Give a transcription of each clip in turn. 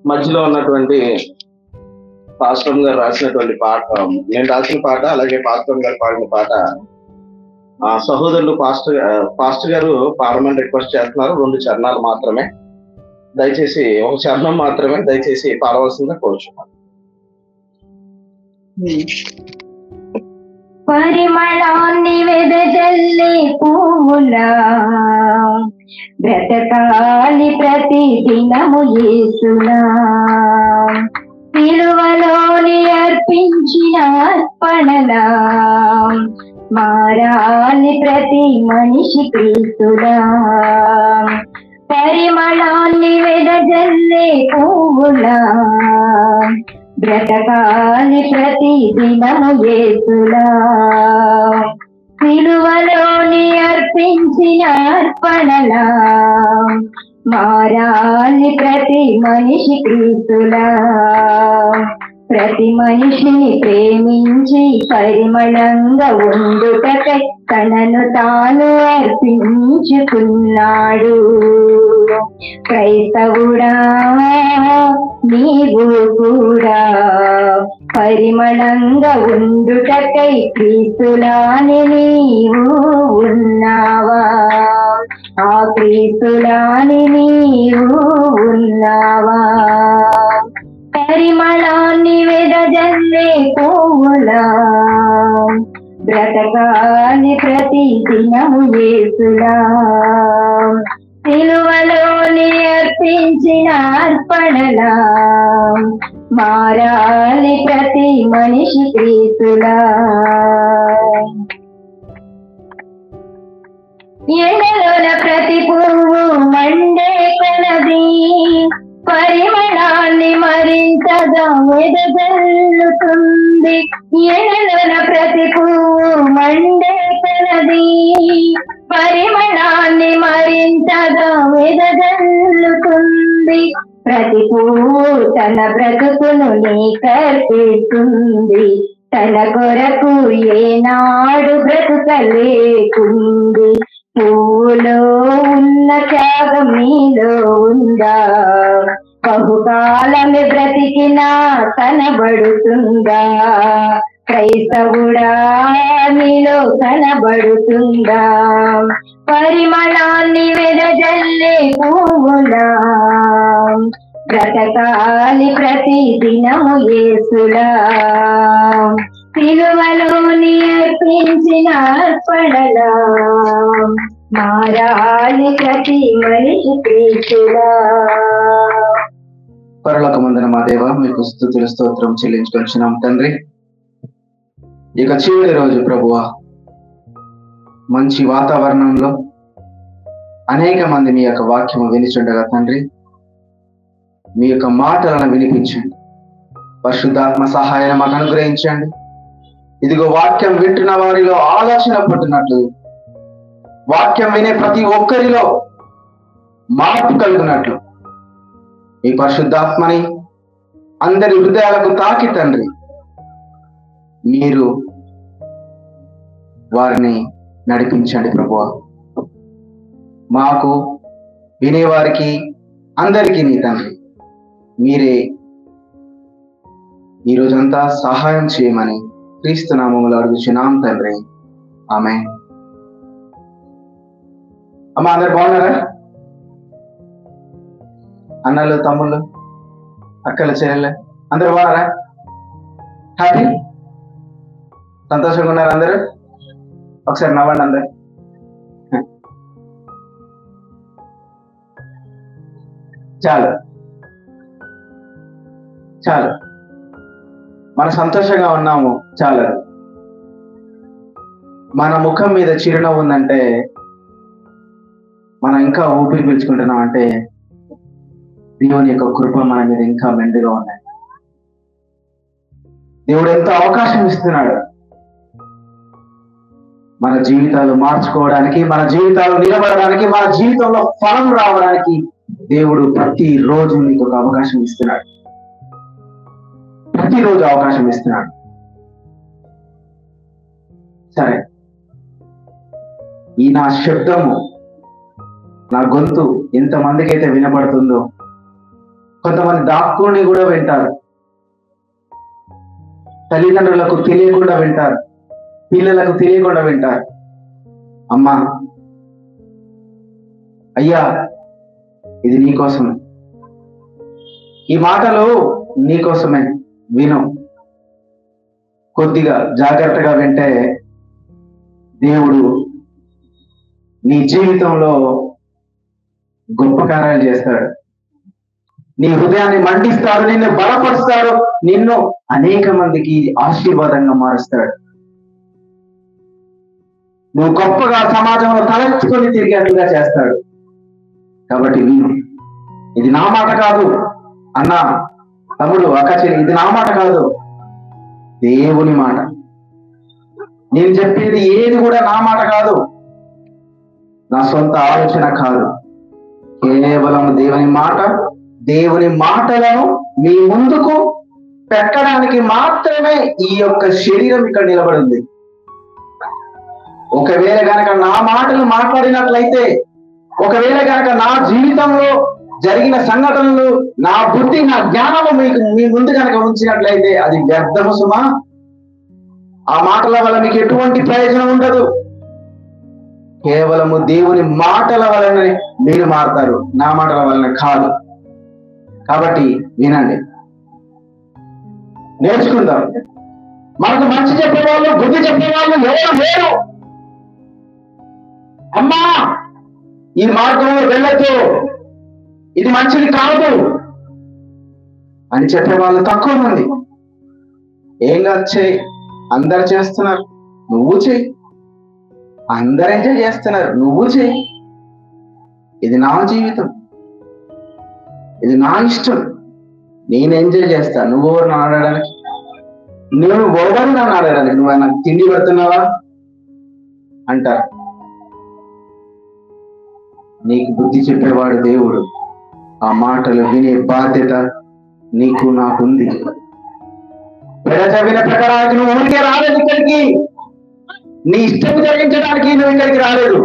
మధ్యలో ఉన్నటువంటి పాస్టర్ గారు రాసినటువంటి పాట నేను రాసిన పాట అలాగే పాస్టర్ గారు పాడిన పాట ఆ సహోదరులు పాస్టర్ పాస్టర్ గారు పాడమని రిక్వెస్ట్ చేస్తున్నారు రెండు చరణాలు మాత్రమే దయచేసి ఒక చరణం మాత్రమే దయచేసి పాడవలసిందిగా కోరుచున్నాను పరిమళాన్ని వెదజల్లి పువ్వులా బ్రతకాలి ప్రతి దినము యేసులా విలువలోని అర్పించిన అర్పణలా మారాలి ప్రతి మనిషి క్రీస్తులా పరిమళాన్ని వెదజల్లి పువ్వులా బ్రతకాలి ప్రతి దినము యేసులా విలువలోని అర్పించిన అర్పణలా మారాలి ప్రతి మనిషి క్రీస్తులా ప్రతి మనిషిని ప్రేమించి పరిమళంగా ఉండుటకై తనను తాను అర్పించుకున్నాడు క్రైస్తవుడా నీవు కూడా పరిమళంగా ఉండుటకై క్రీస్తులాని నీవు ఉన్నావా ఆ క్రీస్తులాని నీవు ఉన్నావా పరిమళాన్ని వెదజల్లే పువ్వులా బ్రతకాలి ప్రతి దినము యేసులా సిలువలోని అర్పించిన అర్పణలా మారాలి ప్రతి మనిషి క్రీస్తులా ఎండలోన ప్రతి పువ్వు మండే కలది పరిమళాన్ని మరింతగా వెదజల్లుతుంది ఎండలోన ప్రతి పువ్వు మండే కలది పరిమళాన్ని మరింతగా వెదజల్లుతుంది ప్రతి పువ్వు తన బ్రతుకును నీ కర్పిస్తుంది తన కొరకు ఏనాడు బ్రతుకలేకుంది పువ్వులో ఉన్న త్యాగం నీలో ఉందా బహుకాలమే బ్రతికినా కనబడుతుందా క్రైస్తవుడా నీలో కనబడుతుందా పరిమళాన్ని వెదజల్లే పువ్వులా బ్రతకాలి ప్రతి దినము యేసులా సిలువలోని అర్పించిన అర్పణలా మారాలి ప్రతి మనిషి క్రీస్తులా పరలోక మందన మా దేవ మీకు స్థుతుల స్తోత్రం చెల్లించుకొచ్చినాం తండ్రి ఇక చివరి రోజు ప్రభువా మంచి వాతావరణంలో అనేక మంది మీ యొక్క వాక్యము వినిచుండగా తండ్రి మీ యొక్క మాటలను వినిపించండి పరిశుద్ధాత్మ సహాయాన్ని మాకు అనుగ్రహించండి ఇదిగో వాక్యం వింటున్న వారిలో ఆలోచన పుట్టినట్లు వాక్యం వినే ప్రతి ఒక్కరిలో మార్పు కలుగునట్లు మీ పరిశుద్ధాత్మని అందరి హృదయాలకు తాకి తండ్రి మీరు వారిని నడిపించండి ప్రభువ మాకు వినేవారికి అందరికీ నీ తండ్రి మీరే ఈ రోజంతా సహాయం చేయమని క్రీస్తు నామములు అడుగుచున్నాం తండ్రి ఆమె అమ్మ అందరు బాగున్నారా అన్నలు తమ్ముళ్ళు అక్కలు చెల్లెళ్ళు అందరు బాగున్నారా హ్యాపీ సంతోషంగా ఉన్నారు అందరూ ఒకసారి నవ్వండి అందరు చాలు చాలు మన సంతోషంగా ఉన్నాము చాలు మన ముఖం మీద చిరునవ్వు ఉందంటే మనం ఇంకా ఊపిరి పీల్చుకుంటున్నాం అంటే దేవుని యొక్క కృప మన మీద ఇంకా మెండుగా ఉన్నాయి దేవుడు ఎంతో అవకాశం ఇస్తున్నాడు మన జీవితాలు మార్చుకోవడానికి మన జీవితాలు నిలబడడానికి మన జీవితంలో ఫలం రావడానికి దేవుడు ప్రతి రోజు నీకు ఒక అవకాశం ఇస్తున్నాడు ప్రతిరోజు అవకాశం ఇస్తున్నాడు సరే ఈ నా శబ్దము నా గొంతు ఎంతమందికి అయితే వినపడుతుందో కొంతమంది దాక్కుని కూడా వింటారు తల్లిదండ్రులకు తెలియకుండా వింటారు పిల్లలకు తెలియకుండా వింటారు అమ్మా అయ్యా ఇది నీకోసమే ఈ మాటలు నీకోసమే విను కొద్దిగా జాగ్రత్తగా వింటే దేవుడు నీ జీవితంలో గొప్ప కార్యాలు చేస్తాడు నీ హృదయాన్ని మండిస్తాడు నిన్ను బలపరుస్తాడు నిన్ను అనేక మందికి ఆశీర్వాదంగా మారుస్తాడు నువ్వు గొప్పగా సమాజంలో తలెత్తుకొని తిరిగేట్టుగా చేస్తాడు కాబట్టి విను ఇది నా మాట కాదు అన్న తమ్ముడు అక్క చెల్లి ఇది నా మాట కాదు దేవుని మాట నేను చెప్పేది ఏది కూడా నా మాట కాదు నా సొంత ఆలోచన కాదు కేవలం దేవుని మాట దేవుని మాటలను మీ ముందుకు పెట్టడానికి మాత్రమే ఈ యొక్క శరీరం ఇక్కడ నిలబడింది ఒకవేళ గనక నా మాటలు మాట్లాడినట్లయితే ఒకవేళ గనక నా జీవితంలో జరిగిన సంఘటనలు నా బుద్ధి నా జ్ఞానము మీకు మీ ముందు కనుక ఉంచినట్లయితే అది వ్యర్థము సుమా ఆ మాటల వల్ల మీకు ఎటువంటి ప్రయోజనం ఉండదు కేవలము దేవుని మాటల వలన మీరు మారతారు నా మాటల వలన కాదు కాబట్టి వినండి నేర్చుకుందాం మనకు మంచి చెప్పేవాళ్ళు బుద్ధి చెప్పేవాళ్ళు ఎవరు లేరు అమ్మా ఈ మార్గంలో వెళ్ళొద్దు ఇది మంచిది కాదు అని చెప్పే వాళ్ళు తక్కువ మంది ఏం కాదు చేయి అందరు చేస్తున్నారు నువ్వు చెయ్యి అందరు ఎంజాయ్ చేస్తున్నారు నువ్వు చెయ్యి ఇది నా జీవితం ఇది నా ఇష్టం నేను ఎంజాయ్ చేస్తా నువ్వు ఎవరు నన్ను ఆడడానికి నువ్వు ఎవరు నన్ను ఆడడానికి నువ్వు నాకు తిండి పెడుతున్నావా అంటారు నీకు బుద్ధి చెప్పేవాడు దేవుడు ఆ మాటలు వినే బాధ్యత నీకు నాకుంది పెడ చదివిన ప్రకారానికి నువ్వు ఊరికే రాలేదు ఇక్కడికి నీ ఇష్టం జరిగించడానికి నువ్వు ఇక్కడికి రాలేదు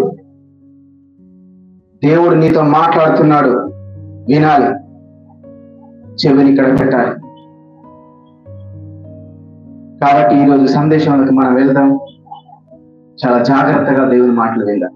దేవుడు నీతో మాట్లాడుతున్నాడు వినాలి చెవిని ఇక్కడ పెట్టాలి కాబట్టి ఈరోజు సందేశంలోకి మనం వెళ్దాం చాలా జాగ్రత్తగా దేవుని మాటలు విందాం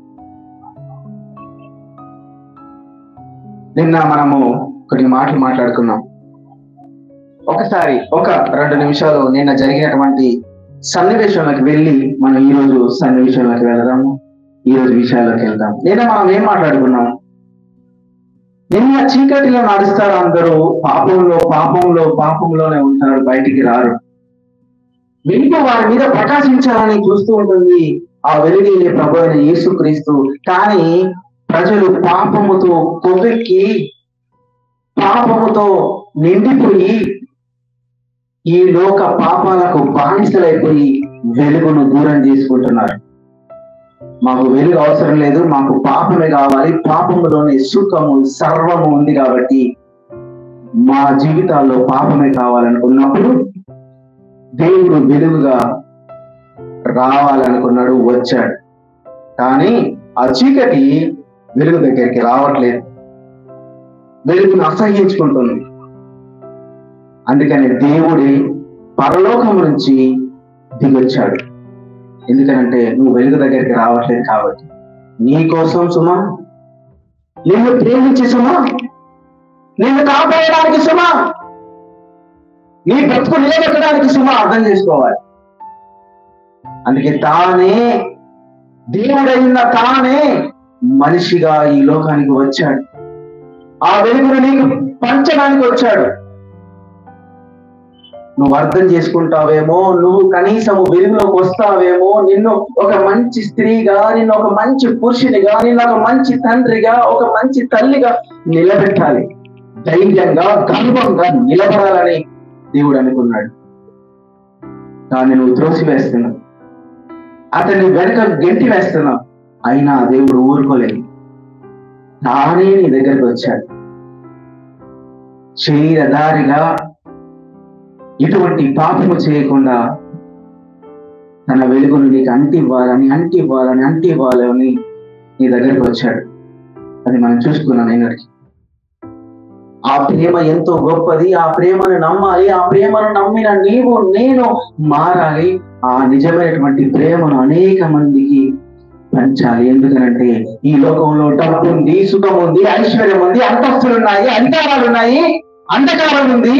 నిన్న మనము కొన్ని మాటలు మాట్లాడుకున్నాం ఒకసారి ఒక రెండు నిమిషాలు నిన్న జరిగినటువంటి సన్నివేశంలోకి వెళ్ళి మనం ఈ రోజు సన్నివేశంలోకి వెళ్దాము ఈ రోజు విషయాల్లోకి వెళ్దాం నిన్న మనం ఏం మాట్లాడుకున్నాం నిన్న చీకటిలో నడుస్తారు అందరూ పాపంలో పాపంలో పాపంలోనే ఉంటారు బయటికి రారు వెలుగు వారి మీద ప్రకాశించాలని చూస్తూ ఉంటుంది ఆ వెలుగు ప్రభు అయిన యేసుక్రీస్తు కానీ ప్రజలు పాపముతో కొవ్వెక్కి పాపముతో నిండిపోయి ఈ లోక పాపాలకు బానిసలైపోయి వెలుగును దూరం చేసుకుంటున్నారు మాకు వెలుగు అవసరం లేదు మాకు పాపమే కావాలి పాపములోనే సుఖము సర్వము ఉంది కాబట్టి మా జీవితాల్లో పాపమే కావాలనుకున్నప్పుడు దేవుడు వెలుగుగా రావాలనుకున్నాడు వచ్చాడు కానీ ఆ చీకటి వెలుగు దగ్గరికి రావట్లేదు వెలుగును అసహ్యించుకుంటుంది అందుకని దేవుడి పరలోకం నుంచి దిగొచ్చాడు ఎందుకనంటే నువ్వు వెలుగు దగ్గరికి రావట్లేదు కాబట్టి నీ కోసం సుమా నిన్ను ప్రేమించి సుమా నిన్ను కాపాడడానికి సుమా నీ బ్రతుకు నిలబెట్టడానికి సుమా అర్థం చేసుకోవాలి అందుకే తానే దేవుడైన తానే మనిషిగా ఈ లోకానికి వచ్చాడు ఆ వెలుగును నీకు పంచడానికి వచ్చాడు నువ్వు అర్థం చేసుకుంటావేమో నువ్వు కనీసము వెలుగులోకి వస్తావేమో నిన్ను ఒక మంచి స్త్రీగా నిన్ను ఒక మంచి పురుషునిగా నిన్ను ఒక మంచి తండ్రిగా ఒక మంచి తల్లిగా నిలబెట్టాలి ధైర్యంగా గర్వంగా నిలబడాలని దేవుడు అనుకున్నాడు కానీ నువ్వు త్రోసి వేస్తున్నావు అతన్ని వెనక గెంటి వేస్తున్నావు అయినా దేవుడు ఊరుకోలేదు తానే నీ దగ్గరికి వచ్చాడు శరీరధారిగా ఎటువంటి పాపము చేయకుండా తన వెలుగును నీకు అంటి ఇవ్వాలని అంటి ఇవ్వాలని అంటి ఇవ్వాలని నీ దగ్గరికి వచ్చాడు అది మనం చూసుకున్నాం నిన్నటికి ఆ ప్రేమ ఎంతో గొప్పది ఆ ప్రేమను నమ్మాలి ఆ ప్రేమను నమ్మిన నీవు నేను మారాలి ఆ నిజమైనటువంటి ప్రేమను అనేక మందికి పంచాలి ఎందుకనంటే ఈ లోకంలో డబ్బు ఉంది సుఖం ఉంది ఐశ్వర్యం ఉంది అంతస్తులు ఉన్నాయి అధికారాలు ఉన్నాయి అంధకారం ఉంది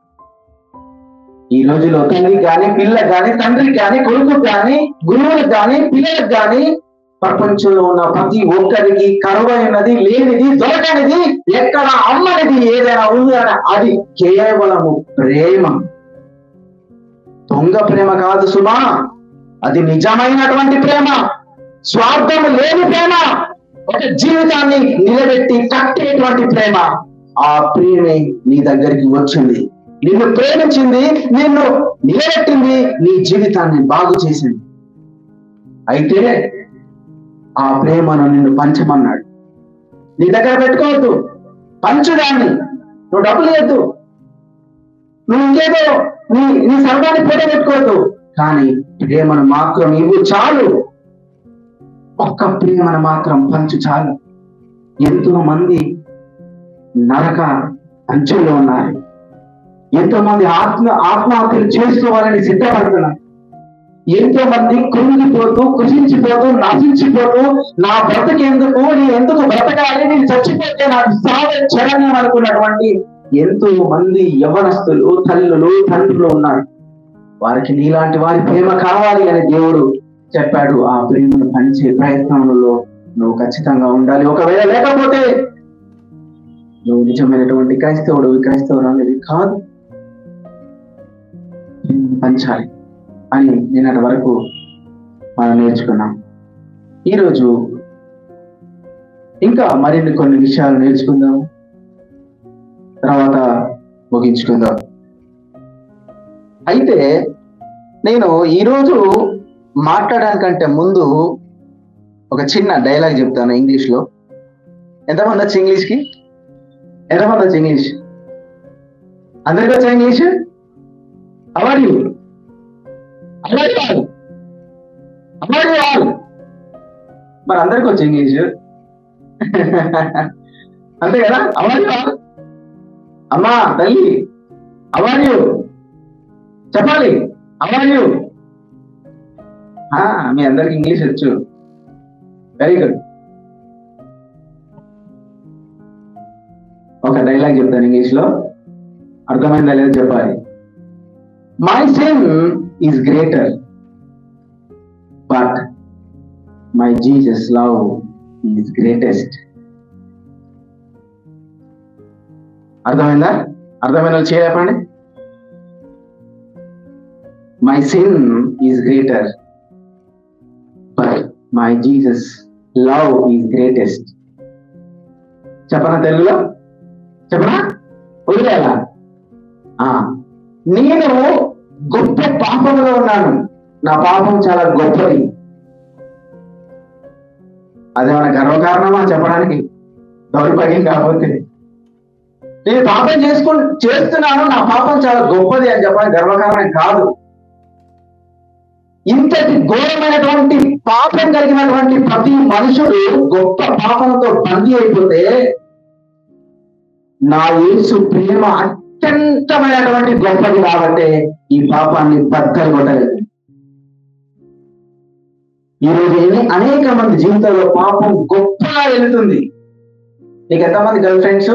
ఈ రోజులో తల్లి గాని పిల్ల గాని తండ్రికి గాని కొడుకు గాని గురువులకు గాని పిల్లలకు గాని ప్రపంచంలో ఉన్న ప్రతి ఒక్కరికి కరువైనది లేనిది దొరకనిది ఎక్కడ అమ్మనిది ఏదైనా ఉంది అని అది కేవలము ప్రేమ దొంగ ప్రేమ కాదు సుమా అది నిజమైనటువంటి ప్రేమ స్వార్థం లేని ప్రేమ ఒక జీవితాన్ని నిలబెట్టి కట్టేటువంటి ప్రేమ ఆ ప్రేమే నీ దగ్గరికి వచ్చింది నిన్ను ప్రేమించింది నిన్ను నిలబెట్టింది నీ జీవితాన్ని బాగు చేసింది అయితే ఆ ప్రేమను నిన్ను పంచమన్నాడు నీ దగ్గర పెట్టుకోవద్దు పంచుదాన్ని నువ్వు డబ్బులు ఇవ్వద్దు నువ్వు ఇంకేదో నీ నీ సర్వాన్ని పోటీ పెట్టుకోవద్దు కానీ ప్రేమను మాత్రం ఇవ్వు చాలు ఒక్క ప్రేమను మాత్రం పంచు చాలు ఎంతో మంది నరక అంచుల్లో ఉన్నారు ఎంతో మంది ఆత్మ ఆత్మహత్యలు చేసుకోవాలని సిద్ధపడుతున్నారు ఎంతో మంది కృంగిపోతూ కృషించిపోతూ నశించిపోతూ నా బ్రతకెందుకు నేను ఎందుకు బ్రతకాలి నేను చచ్చిపోతే నాకు సావే చరణ్యం అనుకున్నటువంటి ఎంతో మంది యవనస్తులు తల్లులు తండ్రులు ఉన్నారు వారికి నీలాంటి వారి ప్రేమ కావాలి అని దేవుడు చెప్పాడు ఆ ప్రేమను పంచే ప్రయత్నంలో నువ్వు ఖచ్చితంగా ఉండాలి ఒకవేళ లేకపోతే నువ్వు నిజమైనటువంటి క్రైస్తవుడు క్రైస్తవుడు అనేది కాదు ప్రేమను పంచాలి అని నిన్నటి వరకు మనం నేర్చుకున్నాం ఈరోజు ఇంకా మరిన్ని కొన్ని విషయాలు నేర్చుకుందాం తర్వాత ముగించుకుందాం అయితే నేను ఈరోజు మాట్లాడడానికంటే ముందు ఒక చిన్న డైలాగ్ చెప్తాను ఇంగ్లీష్ లో ఎంతమంది వచ్చి ఇంగ్లీష్ కి ఎంతమంది వచ్చి ఇంగ్లీష్ అందరికి వచ్చా English how are you how are all how are all మరి అందరికి వచ్చి ఇంగ్లీష్ అంతే కదా అవర్ ఆల్ అమ్మా తల్లి అవర్ యూ చెప్పాలి అవర్ యూ మీ అందరికి ఇంగ్లీష్ వచ్చు వెరీ గుడ్ ఒక డైలాగ్ చెప్తాను ఇంగ్లీష్ లో అర్థమైందా లేదో చెప్పాలి my sin is greater but my Jesus love is greatest అర్థమైందా అర్థమైన వాళ్ళు చేయలేపండి my sin is greater but my Jesus love is greatest చెప్పనా తెలుగులో చెప్పనా వదిలేలా ఆ, నేను గొప్ప పాపంలో ఉన్నాను నా పాపం చాలా గొప్పది అదేమైనా గర్వకారణమా చెప్పడానికి దౌర్భాగ్యం కాకపోతే నేను పాపం చేసుకు చేస్తున్నాను నా పాపం చాలా గొప్పది అని చెప్పడానికి గర్వకారణం కాదు ఇంతటి ఘోరమైనటువంటి పాపం కలిగినటువంటి ప్రతి మనుషుడు గొప్ప పాపంతో బందీ అయిపోతే నా యేసు ప్రేమ అత్యంతమైనటువంటి గొప్పది కాబట్టి ఈ పాపాన్ని బద్దలు కొట్టలేదు ఈరోజు ఎన్ని- అనేక మంది జీవితంలో పాపం గొప్పగా వెళుతుంది నీకు ఎంతమంది గర్ల్ ఫ్రెండ్స్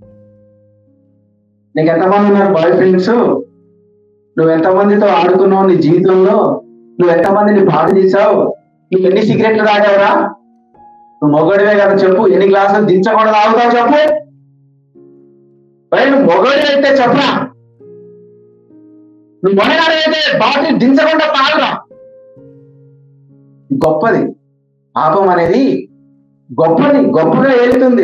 నీకు ఎంతమంది ఉన్నారు బాయ్ ఫ్రెండ్స్ నువ్వు ఎంతమందితో ఆడుకున్నావు నీ జీవితంలో నువ్వు ఎంతమందిని బాధ చేసావు నువ్వు ఎన్ని సిగరెట్లు తాగావురా నువ్వు మొగడివే కదా చెప్పు ఎన్ని గ్లాసులు దించకుండా తాగుతావు చెప్పు మరి నువ్వు మొగడి అయితే చెప్పరా నువ్వు మొనగాడు అయితే బాటిల్ దించకుండా తాగురా గొప్పది పాపం అనేది గొప్పది గొప్పగా ఏలుతుంది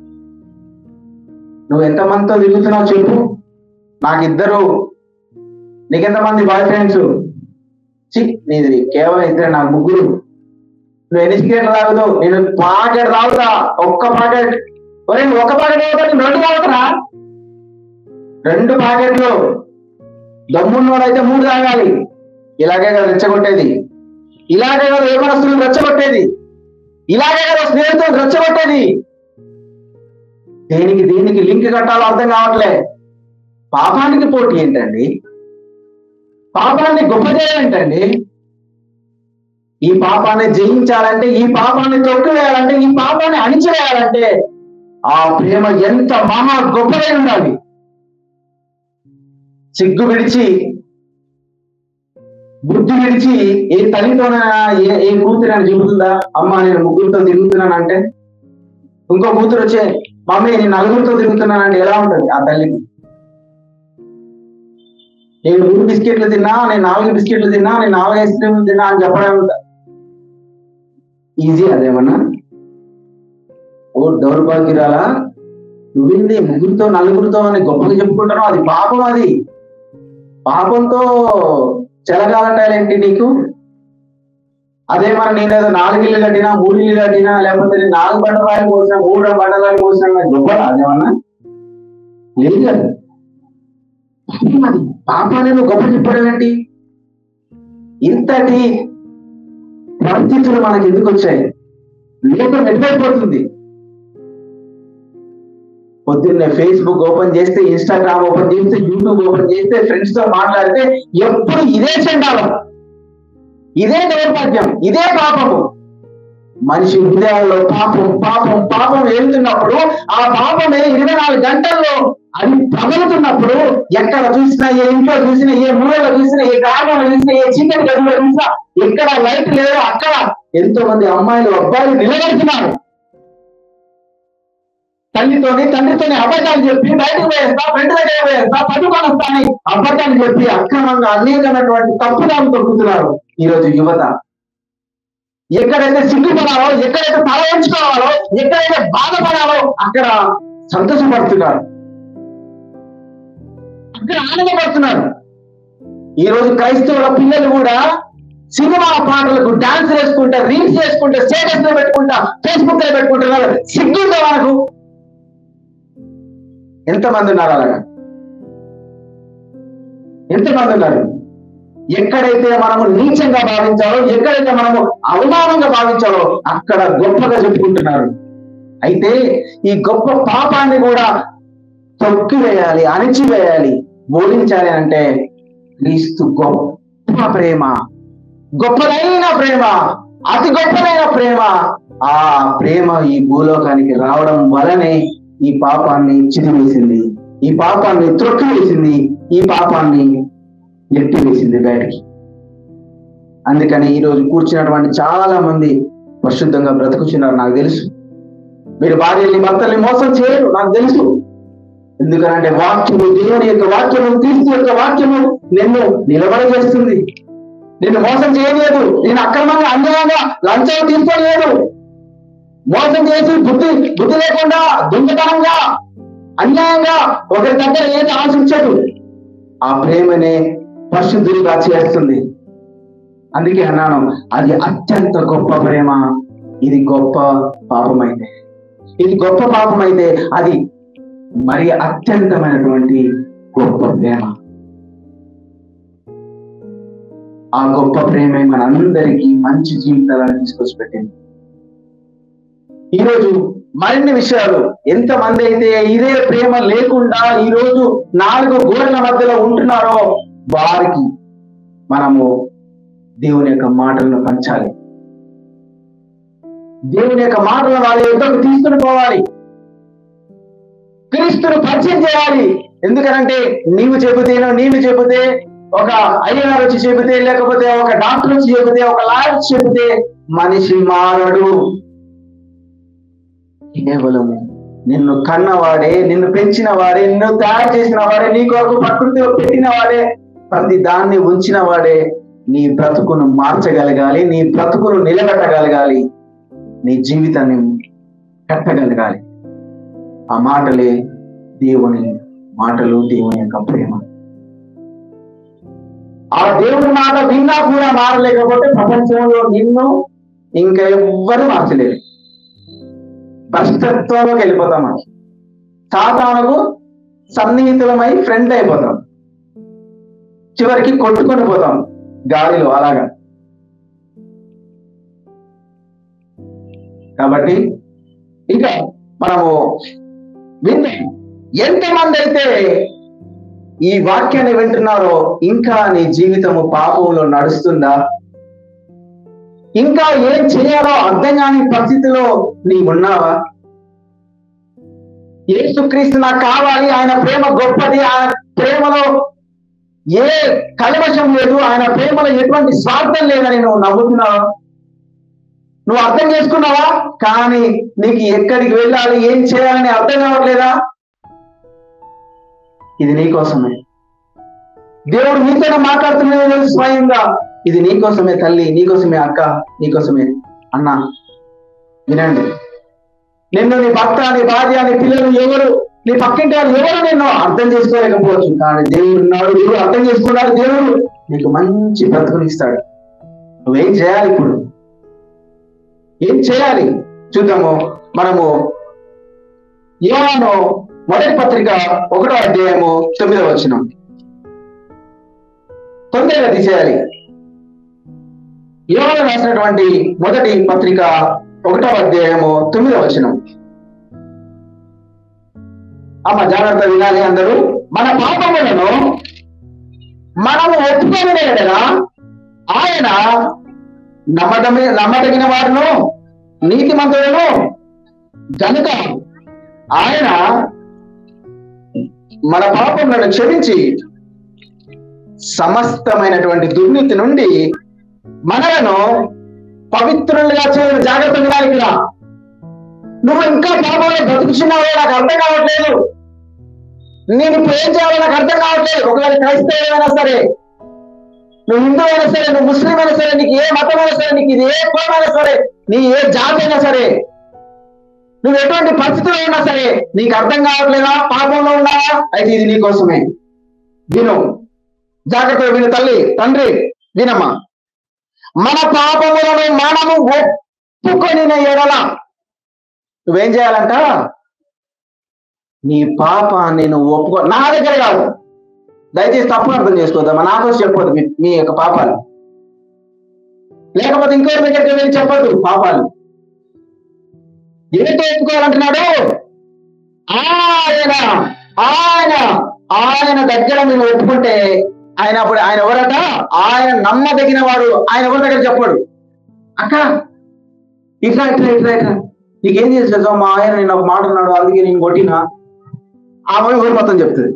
నువ్వు ఎంతమందితో తిరుగుతున్నావు చెప్పు నాకు ఇద్దరు నీకెంతమంది బాయ్ ఫ్రెండ్స్ చి నీది కేవలం ఇద్దరు నాకు ముగ్గురు నువ్వు ఎన్ని సిగరెట్లు తాగుతావు నేను పాకెట్ తాగుతా ఒక్క పాకెట్ ఒరే నువ్వు ఒక్క పాకెట్ తాగుతా నేను రెండు తాగుతున్నా రెండు పాకెట్లు దమ్మున్నోడైతే మూడు తాగాలి ఇలాగే కదా రెచ్చగొట్టేది ఇలాగే కదా ఏమనస్తులు రెచ్చగొట్టేది ఇలాగే కదా స్నేహితులు రెచ్చగొట్టేది దేనికి దేనికి లింక్ కట్టాలో అర్థం కావట్లే పాపానికి పోటీ ఏంటండి పాపాన్ని గొప్ప చేయాలంటండి ఈ పాపాన్ని జయించాలంటే ఈ పాపాన్ని తొక్కివేయాలంటే ఈ పాపాన్ని అణిచివేయాలంటే ఆ ప్రేమ ఎంత మహా గొప్పదై ఉండాలి సిగ్గు విడిచి బుద్ధి విడిచి ఏ తల్లితోనైనా ఏ ఏ కూతురైనా చెబుతుందా అమ్మ నేను ముగ్గురితో తిరుగుతున్నాను అంటే ఇంకో కూతురు వచ్చే మమ్మీ నేను నలుగురితో తిరుగుతున్నానంటే ఎలా ఉంటది ఆ తల్లికి నేను మూడు బిస్కెట్లు తిన్నా నేను నాలుగు బిస్కెట్లు తిన్నా నేను నాలుగు ఐస్ క్రీమ్లు తిన్నా అని చెప్పడం ఈజీ అదేమన్నా ఓ దౌర్భాగ్యురాలా నువ్వేంది ముగ్గురితో నలుగురితో అని గొప్పగా చెప్పుకుంటున్నావు అది పాపం అది పాపంతో చెలగాలంటారేంటి నీకు అదే మరి నేనేదో నాలుగు ఇల్లు కట్టినా మూడు ఇల్లు కట్టినా లేకపోతే నేను నాలుగు బండరాలు పోసినా మూడు బండరాలు పోసినా గొప్ప అదేమన్నా లేదు కదా అది పాపాన్ని నువ్వు గొప్ప చెప్పడం ఏంటి ఇంతటి పరిస్థితులు మనకి ఎందుకు వచ్చాయి లోకం ఎటువైపోతుంది పొద్దున్నే ఫేస్బుక్ ఓపెన్ చేస్తే ఇన్స్టాగ్రామ్ ఓపెన్ చేస్తే యూట్యూబ్ ఓపెన్ చేస్తే ఫ్రెండ్స్ తో మాట్లాడితే ఎప్పుడు ఇదే చెండాలం ఇదే దౌర్భాగ్యం ఇదే పాపము మనిషి హృదయాల్లో పాపం పాపం పాపం వెళ్తున్నప్పుడు ఆ పాపమే ఇరవై నాలుగు గంటల్లో అది ప్రబలుతున్నప్పుడు ఎక్కడ చూసినా ఏ ఇంట్లో చూసినా ఏ మూలలో చూసినా ఏ గ్రామంలో చూసినా ఏ చీకటి గదిలో చూసినా ఎక్కడ లైట్ లేదో అక్కడ ఎంతో మంది అమ్మాయిలు అబ్బాయిలు నిలబడుతున్నారు తల్లితోని తండ్రితోని అబద్ధాలు చెప్పి బయటకు పోయేస్తా ఫ్రెండ్ దగ్గర పోయేస్తా పట్టుకొనొస్తా అని అబద్ధాలు చెప్పి అక్రమంగా అనేకమైనటువంటి తప్పుదాలు తొక్కుతున్నారు ఈరోజు యువత ఎక్కడైతే సిగ్గుపడాలో ఎక్కడైతే తల ఉంచుకోవాలో ఎక్కడైతే బాధపడాలో అక్కడ సంతోషపడుతున్నారు అక్కడ ఆనందపడుతున్నారు ఈ రోజు క్రైస్తవుల పిల్లలు కూడా సినిమా పాటలకు డాన్స్ వేసుకుంటా రీల్స్ చేసుకుంటా స్టేటస్ లో పెట్టుకుంటా ఫేస్బుక్ లో పెట్టుకుంటున్నారు సిగ్గుందా మనకు ఎంతమంది ఉన్నారు అలాగా ఎంతమంది ఉన్నారు ఎక్కడైతే మనము నీచంగా భావించాలో ఎక్కడైతే మనము అవమానంగా భావించాలో అక్కడ గొప్పగా చెప్పుకుంటున్నారు అయితే ఈ గొప్ప పాపాన్ని కూడా తొక్కివేయాలి అణిచివేయాలి బోధించాలి అంటే క్రీస్తు గొప్ప ప్రేమ గొప్పదైన ప్రేమ అతి గొప్పదైన ప్రేమ ఆ ప్రేమ ఈ భూలోకానికి రావడం వలనే ఈ పాపాన్ని చిదివేసింది ఈ పాపాన్ని త్రొక్కివేసింది ఈ పాపాన్ని నెట్టివేసింది బయటికి అందుకని ఈ రోజు కూర్చున్నటువంటి చాలా మంది పరిశుద్ధంగా బ్రతుకుతున్నారు నాకు తెలుసు మీరు భార్యని భర్తల్ని మోసం చేయరు నాకు తెలుసు ఎందుకంటే వాక్యము దేవుని యొక్క వాక్యము క్రీస్తు యొక్క వాక్యము నిన్ను నిలబడజేస్తుంది నిన్ను మోసం చేయలేదు నేను అక్రమంగా అన్యాయంగా లంచం తీసుకోలేదు మోసం చేసి బుద్ధి బుద్ధి లేకుండా దొంగతనంగా అన్యాయంగా ఒకరి దగ్గర ఏది ఆశించదు ఆ ప్రేమనే పరిశుద్ధుడిగా చేస్తుంది అందుకే అన్నాను అది అత్యంత గొప్ప ప్రేమ ఇది గొప్ప పాపమైతే ఇది గొప్ప పాపమైతే అది మరి అత్యంతమైనటువంటి గొప్ప ప్రేమ ఆ గొప్ప ప్రేమే మనందరికీ మంచి జీవితాలను తీసుకొచ్చి పెట్టింది ఈరోజు మరిన్ని విషయాలు ఎంతమంది అయితే ఇదే ప్రేమ లేకుండా ఈ రోజు నాలుగు గోడల మధ్యలో ఉంటున్నారో వారికి మనము దేవుని యొక్క మాటలను పంచాలి దేవుని యొక్క మాటలను వాళ్ళ యుద్ధకు తీసుకుని పోవాలి క్రీస్తును పరిచయం చేయాలి ఎందుకనంటే నీవు చెబితేనో నీవు చెబితే ఒక అయ్యగారు వచ్చి చెబితే లేకపోతే ఒక డాక్టర్ వచ్చి చెబితే ఒక లాయర్ వచ్చి చెబితే మనిషి మారడు కేవలము నిన్ను కన్నవాడే నిన్ను పెంచిన వాడే నిన్ను తయారు చేసిన వాడే నీ కొరకు ప్రకృతిలో పెట్టిన వాడే ప్రతి దాన్ని ఉంచిన వాడే నీ బ్రతుకును మార్చగలగాలి నీ బ్రతుకును నిలబెట్టగలగాలి నీ జీవితాన్ని కట్టగలగాలి ఆ మాటలే దేవుని మాటలు దేవుని యొక్క ప్రేమ ఆ దేవుని మాట విన్నా కూడా మారలేకపోతే ప్రపంచంలో నిన్ను ఇంకా ఎవ్వరు మార్చలేరు భ్రష్టత్వంలోకి వెళ్ళిపోతాం మనం సాతానుకు సన్నిహితులమై ఫ్రెండ్ అయిపోతాం చివరికి కొట్టుకొని పోతాం గాలిలో అలాగా కాబట్టి ఇంకా మనము వింది ఎంతమంది అయితే ఈ వాక్యాన్ని వింటున్నారో ఇంకా నీ జీవితము పాపంలో నడుస్తుందా ఇంకా ఏం చేయాలో అర్థం కాని పరిస్థితిలో నీ ఉన్నావా యేసుక్రీస్తు నాకు కావాలి ఆయన ప్రేమ గొప్పది ఆయన ప్రేమలో ఏ కలవశం లేదు ఆయన ప్రేమలో ఎటువంటి స్వార్థం లేదని నువ్వు నవ్వుతున్నావా నువ్వు అర్థం చేసుకున్నావా కానీ నీకు ఎక్కడికి వెళ్ళాలి ఏం చేయాలని అర్థం కావట్లేదా ఇది నీకోసమే దేవుడు నీతోనే మాట్లాడుతున్నాడు స్వయంగా ఇది నీకోసమే తల్లి నీకోసమే అక్క నీకోసమే అన్న వినండి నిన్ను నీ భర్త నీ భార్య నీ పిల్లలు ఎవరు నీ పక్కింటి వాళ్ళు ఎవరు నిన్ను అర్థం చేసుకోలేకపోవచ్చు కానీ దేవుడు ఉన్నాడు దేవుడు అర్థం చేసుకున్నాడు దేవుడు నీకు మంచి బ్రతుకునిస్తాడు నువ్వేం చేయాలి ఇప్పుడు ఏం చేయాలి చూద్దాము మనము యోహాను మొదటి పత్రిక ఒకటో అధ్యాయము తొమ్మిదవ వచనం తొందరగా తీసేయాలి యోహాను రాసినటువంటి మొదటి పత్రిక ఒకటో అధ్యాయము తొమ్మిదవ వచనం అమ్మ జాగ్రత్త వినాలి అందరూ మన పాపములను మనము ఒప్పుకొని ఎడలా ఆయన నమ్మదమే నమ్మదగిన వారును నీతిమంతులను గనుక ఆయన మన పాపములను క్షమించి సమస్తమైనటువంటి దుర్నీతి నుండి మనలను పవిత్రులుగా చేయడం జాగ్రత్త వినాలి ఇక్కడ నువ్వు ఇంకా పాపంలో బతుకుతున్నావో నాకు అర్థం కావట్లేదు నేను ఇప్పుడు ఏం చేయాలో నాకు అర్థం కావట్లేదు ఒకవేళ క్రైస్తవులైనా సరే నువ్వు హిందూ అయినా సరే నువ్వు ముస్లిం అయినా సరే నీకు ఏ మతం అయినా సరే నీకు ఇది ఏ కులం అయినా సరే నీ ఏ జాతి అయినా సరే నువ్వు ఎటువంటి పరిస్థితిలో ఉన్నా సరే నీకు అర్థం కావట్లేదా పాపంలో ఉన్నావా అయితే ఇది నీకోసమే విను జాగ్రత్తగా విను తల్లి తండ్రి వినమ్మా మన పాపములను మనము ఒప్పుకొని ఎడల నువ్వేం చేయాలంట నీ పాపాన్ని నువ్వు ఒప్పుకో నా దగ్గర కాదు దయచేసి తప్పును అర్థం చేసుకోవద్దామా నాకు వచ్చి చెప్పొద్దు మీ మీ యొక్క పాపాలు లేకపోతే ఇంకోటి దగ్గరికి వెళ్ళి చెప్పొద్దు పాపాలు ఏంటి ఒప్పుకోవాలంటున్నాడు ఆయన ఆయన ఆయన దగ్గర మీరు ఒప్పుకుంటే ఆయన అప్పుడు ఆయన ఎవరట ఆయన నమ్మదగిన వాడు ఆయన ఎవరి దగ్గర చెప్పాడు అక్క ఇట్లా ఇట్లా ఇట్లా ఇట్లా నీకేం చేసి మా ఆయన నేను ఒక మాట అన్నాడు అందుకే నేను కొట్టినా ఆమె ఊరు మొత్తం చెప్తుంది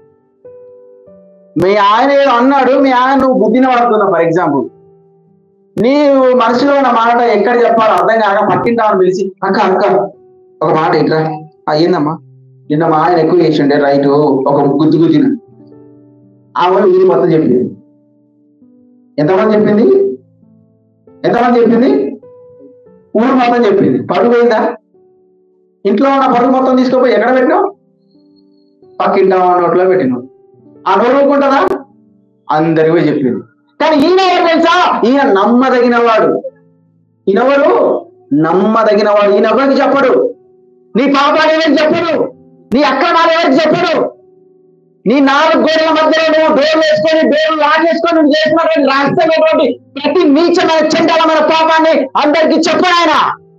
మీ ఆయన ఏదో అన్నాడు మీ ఆయన నువ్వు బుద్ధిని పడుతున్నావు ఫర్ ఎగ్జాంపుల్ నీవు మనసులో ఉన్న మాట ఎక్కడ చెప్పాలో అర్థం కాక పక్కింటామని పిలిచి అక్క అక్క ఒక మాట ఇట్రా ఆ ఏందమ్మా నిన్న మా ఆయన ఎక్కువ చేసిండే రైట్ ఒక గుద్దు గుద్దిన ఆమె ఊరి మొత్తం చెప్పింది ఎంతమంది చెప్పింది ఎంతమంది చెప్పింది ఊరు మొత్తం చెప్పింది పరుగు పోయిందా ఇంట్లో ఉన్న పరుగు మొత్తం తీసుకుపోయి ఎక్కడ పెట్టినావు పక్కింటా నోట్లో పెట్టినావు ఆ నోరు ఊరుకుంటుందా అందరికి పోయి చెప్పింది కానీ ఈయన ఎవరు తెలుసా ఈయన నమ్మదగిన వాడు ఈయనెవరు నమ్మదగిన వాడు ఈయన ఎవరికి చెప్పడు నీ పాపాలు ఎవరికి చెప్పడు నీ అక్రమాలు ఎవరికి చెప్పడు నీ నాలుగు గోడల మధ్యలో నువ్వు డోర్లు వేసుకొని డోర్లు లాగేసుకొని నువ్వు చేసినటువంటి రహస్యమైనటువంటి ప్రతి నీచమైన చండాలమైన పాపాన్ని అందరికి చెప్పడు ఆయన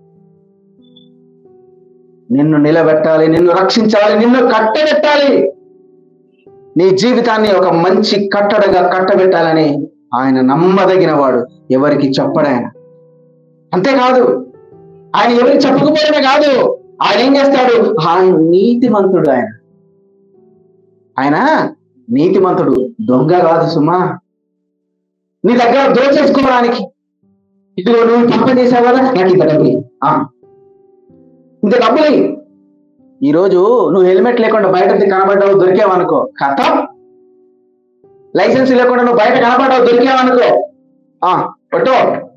నిన్ను నిలబెట్టాలి నిన్ను రక్షించాలి నిన్ను కట్టబెట్టాలి నీ జీవితాన్ని ఒక మంచి కట్టడగా కట్టబెట్టాలని ఆయన నమ్మదగిన వాడు ఎవరికి చెప్పడాయన అంతేకాదు ఆయన ఎవరికి చెప్పకపోవడమే కాదు ఆయన ఏం చేస్తాడు ఆయన నీతిమంతుడు ఆయన ఆయన నీతిమంతుడు దొంగ కాదు సుమా నీ దగ్గర దోచేసుకోవడానికి ఇదిగో నువ్వు పాపం చేసావు కదా నాకు ఇంత డబ్బులు ఇయ్యి. ఆ. ఇంత డబ్బులు ఇయ్యి. ఈరోజు నువ్వు హెల్మెట్ లేకుండా బయట కనబడ్డావు దొరికావనుకో కథం లైసెన్స్ లేకుండా నువ్వు బయట కనబడ్డావు దొరికావనుకో ఆ కొట్టు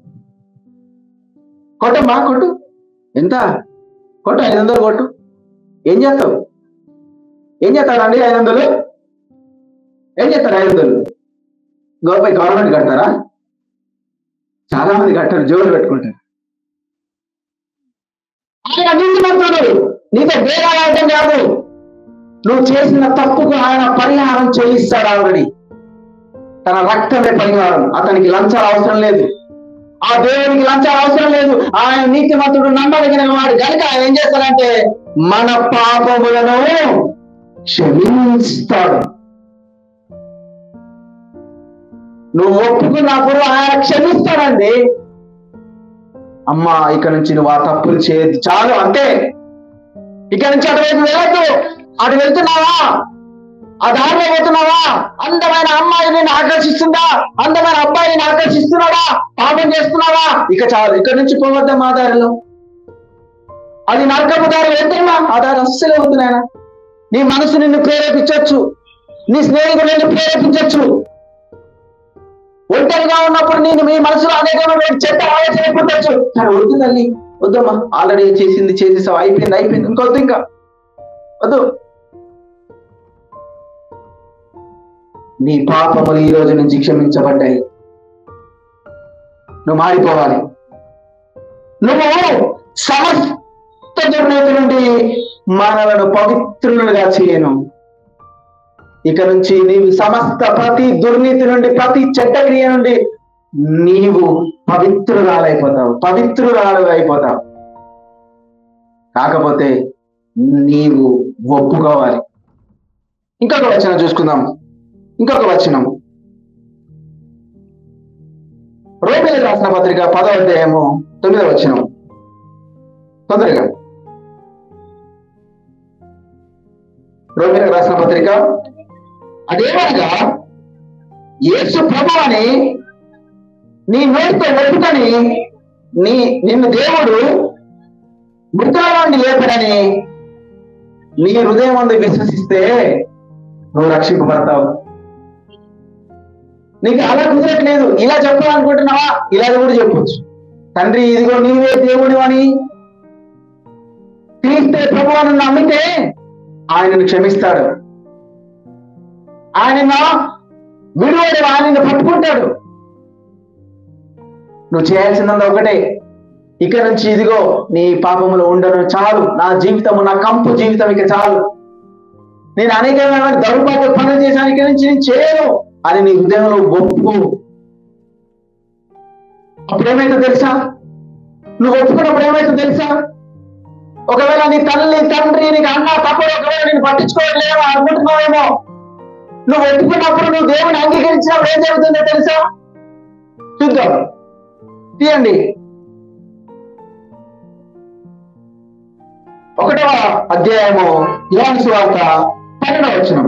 కొట్టమ్మా కొట్టు ఎంత కొట్టు ఐదు వందలు కొట్టు ఏం చేస్తావు ఏం చేస్తారండి ఐదు వందలు ఏం చేస్తారు ఐదు వందలు గవర్నమెంట్ గవర్నమెంట్ కడతారా చాలా మంది కట్టారు జోలు పెట్టుకుంటారు ఆయన నీతిమంతుడు నీతో వేరాడటం కాదు నువ్వు చేసిన తప్పుకు ఆయన పరిహారం చెల్లిస్తాడు ఆల్రెడీ తన రక్తమే పరిహారం అతనికి లంచాలు అవసరం లేదు ఆ దేవునికి లంచాలు అవసరం లేదు ఆయన నీతిమంతుడు నమ్మదగిన వాడు కనుక ఆయన ఏం చేస్తాడంటే మన పాపములను క్షమిస్తాడు నువ్వు ఒప్పుకున్నప్పుడు ఆయన క్షమిస్తాడండి అమ్మా ఇక నుంచి నువ్వు ఆ తప్పులు చేయొద్దు చాలు అంతే ఇక నుంచి అటువైపు వెళ్ళొద్దు అటు వెళ్తున్నావా ఆ దారిలో పోతున్నావా అందమైన అమ్మాయి నేను ఆకర్షిస్తుందా అందమైన అబ్బాయి నేను ఆకర్షిస్తున్నాడా పాపం చేస్తున్నావా ఇక చాలు ఇక్కడ నుంచి పోవద్దా మా దారిలో అది నరకపు దారి వెళ్తున్నా ఆ దారి అస్సలే వద్దు నాయన నీ మనసు నిన్ను ప్రేరేపించవచ్చు నీ స్నేహితులు నిన్ను ప్రేరేపించవచ్చు ఒంటరిగా ఉన్నప్పుడు నేను మీ మనసులో అనేకమైన చెడ్డ ఆలోచన పుట్టచ్చు కానీ వద్దు తల్లి వద్దమ్మా ఆల్రెడీ చేసింది చేసేసావు అయిపోయింది అయిపోయింది ఇంకొద్దు ఇంకా వద్దు నీ పాపములు ఈ రోజు నుంచి క్షమించబడ్డాయి నువ్వు మారిపోవాలి నువ్వు సమస్త దుర్నీతి నుండి మానవులను పవిత్రులుగా చేయను ఇక నుంచి నీవు సమస్త ప్రతి దుర్నీతి నుండి ప్రతి చెడ్డ క్రియ నుండి నీవు పవిత్రురాలైపోతావు పవిత్రురాలు అయిపోతావు కాకపోతే నీవు ఒప్పుకోవాలి ఇంకొక వచనం చూసుకుందాం ఇంకొక వచనం రోమిలకు రాసిన పత్రిక పదవ అధ్యాయము తొమ్మిదవ వచనం తొందరగా రోమిలకు రాసిన పత్రిక అదేమనగా యేసు ప్రభు అని నీ నోటితో ఒప్పుకొని నీ నిన్ను దేవుడు మృతుల నుండి లేపడని నీ హృదయం ముందు విశ్వసిస్తే నువ్వు రక్షింపబడతావు నీకు అలా కుదరట్లేదు ఇలా చెప్పాలనుకుంటున్నావా ఇలా కూడా చెప్పొచ్చు తండ్రి ఇదిగో నీవే దేవుడు అని క్రీస్తే ప్రభు అని నమ్మితే ఆయనను క్షమిస్తాడు ఆయన విడువడు ఆయనను పట్టుకుంటాడు నువ్వు చేయాల్సిందంతా ఒకటే ఇక నుంచి ఇదిగో నీ పాపములు ఉండను చాలు నా జీవితము నా కంపు జీవితం ఇక చాలు నేను అనేకమైన దౌర్భాగ్య పనులు చేశాను ఇక నుంచి నేను చేయను అని నీ హృదయంలో ఒప్పుకో అప్పుడేమైతే తెలుసా నువ్వు ఒప్పుకున్నప్పుడు ఏమైతే తెలుసా ఒకవేళ నీ తల్లి తండ్రి నీకు అన్న తప్పుడు ఒకవేళ నేను పట్టించుకోవట్లేమో అనుకుంటున్నావేమో నువ్వు ఒప్పుకున్నప్పుడు నువ్వు దేవుని అంగీకరించినప్పుడు ఏం జరుగుతుందో తెలుసా చూద్దాం తీయండి ఒకటవ అధ్యాయము యోహాను సువార్త పన్నెండవ వచనం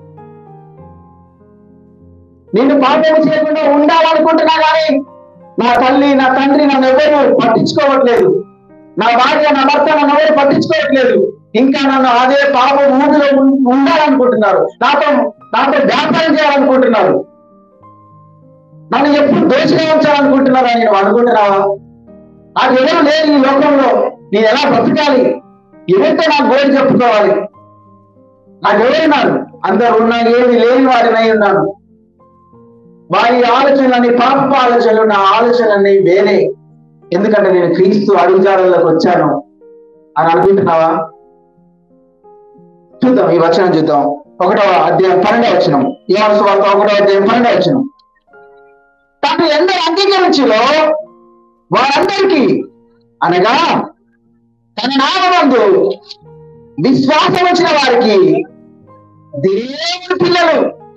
నిన్ను పాపం చేయకుండా ఉండాలనుకుంటున్నా కానీ నా తల్లి నా తండ్రి నన్ను ఎవరు పట్టించుకోవట్లేదు నా భార్య నా భర్త నన్ను ఎవరు పట్టించుకోవట్లేదు ఇంకా నన్ను అదే పాప ఊరిలో ఉం- ఉండాలనుకుంటున్నారు నాతో నాతో వ్యాపారం చేయాలనుకుంటున్నారు నన్ను ఎప్పుడు దోషిగా ఉంచాలనుకుంటున్నారు అని నువ్వు అనుకుంటున్నావా నాకు ఎవరు లేరు ఈ లోకంలో నేను ఎలా బ్రతకాలి ఎవరితో నాకు గోడు చెప్పుకోవాలి నాకు ఎవరున్నారు అందరు ఉన్నా ఏమి లేని వాడినై ఉన్నాను వారి ఆలోచనలన్నీ పాప ఆలోచనలు నా ఆలోచనలన్నీ వేరే ఎందుకంటే నేను క్రీస్తు అడుగుజాడల్లోకి వచ్చాను అని అనుకుంటున్నావా చూద్దాం ఈ వచనం చూద్దాం ఒకటవ అధ్యాయం పన్నెండవ వచనం యోహాను సువార్త ఒకటవ అధ్యాయం పన్నెండవ వచనం తను ఎందరు అంగీకరించిలో వారందరికీ అనగా తన నామందు విశ్వాసం వచ్చిన వారికి దేవుని పిల్లలు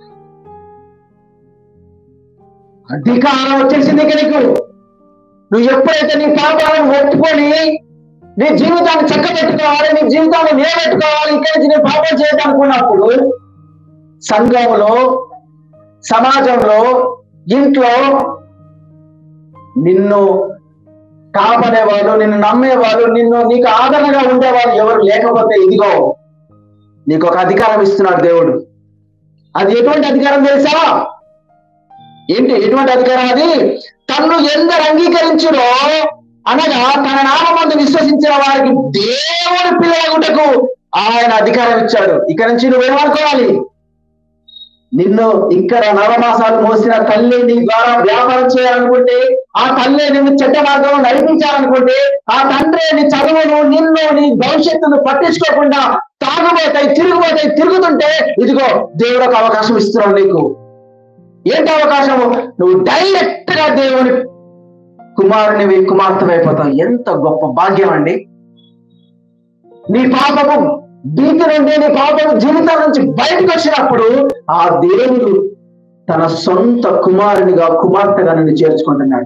అధికారం వచ్చేసింది ఇక నీకు నువ్వు ఎప్పుడైతే నీ పాపాలను ఒప్పుకొని నీ జీవితాన్ని చక్కబెట్టుకోవాలి నీ జీవితాన్ని నిలబెట్టుకోవాలి ఇక్కడి నుంచి నేను పాపం చేయదనుకున్నప్పుడు సంఘంలో సమాజంలో ఇంట్లో నిన్ను కాపాడేవాళ్ళు నిన్ను నమ్మేవాళ్ళు నిన్ను నీకు ఆదరణగా ఉండేవాళ్ళు ఎవరు లేకపోతే ఇదిగో నీకు ఒక అధికారం ఇస్తున్నాడు దేవుడు అది ఎటువంటి అధికారం తెలుసా ఏంటి ఎటువంటి అధికారం అది తన్ను ఎందరు అంగీకరించులో అనగా తన నామందు విశ్వసించిన వారికి దేవుని పిల్లలగుటకు ఆయన అధికారం ఇచ్చాడు ఇక నుంచి నువ్వేమనుకోవాలి నిన్ను ఇక్కడ నవమాసాలు మోసిన తల్లి నీ ద్వారా వ్యాపారం చేయాలనుకుంటే ఆ తల్లి నిన్ను చెడ్డ మార్గంలో నడిపించాలనుకుంటే ఆ తండ్రి నీ చదువును నిన్ను నీ భవిష్యత్తును పట్టించుకోకుండా తాగుబోతాయి తిరుగుబోతాయి తిరుగుతుంటే ఇదిగో దేవుడు ఒక అవకాశం ఇస్తున్నాడు నీకు ఏంటి అవకాశము నువ్వు డైరెక్ట్ గా దేవుని కుమారునివి కుమార్తె అయిపోతావు ఎంత గొప్ప భాగ్యం అండి నీ పాపము భీతి నుండి నీ పాపము జీవితం నుంచి బయటకు వచ్చినప్పుడు ఆ దేవుడు తన సొంత కుమారునిగా కుమార్తెగా నిన్ను చేర్చుకుంటున్నాడు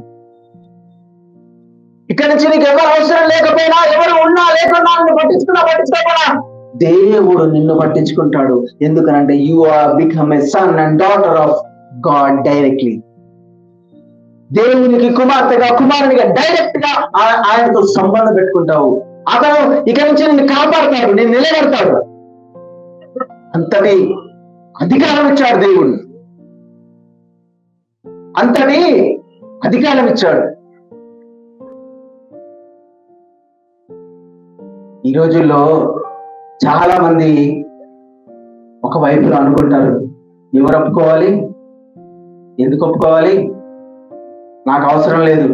ఇక్కడి నుంచి నీకు ఎవరు అవసరం లేకపోయినా ఎవరు ఉన్నా లేకున్నా నిన్ను పట్టించుకున్నా పట్టించుకోకపోయినా దేవుడు నిన్ను పట్టించుకుంటాడు ఎందుకనంటే you are become a son and daughter of God directly దేవునికి కుమార్తెగా కుమారునిగా డైరెక్ట్ గా ఆ- ఆయనతో సంబంధం పెట్టుకుంటావు అతను ఇక నుంచి నిన్ను కాపాడుతాడు నేను నిలబెడతాడు అంతటి అధికారం ఇచ్చాడు దేవుడు అంతటి అధికారం ఇచ్చాడు ఈ రోజుల్లో చాలా మంది ఒక వైపులో అనుకుంటారు ఎవరు ఒప్పుకోవాలి ఎందుకు ఒప్పుకోవాలి నాకు అవసరం లేదు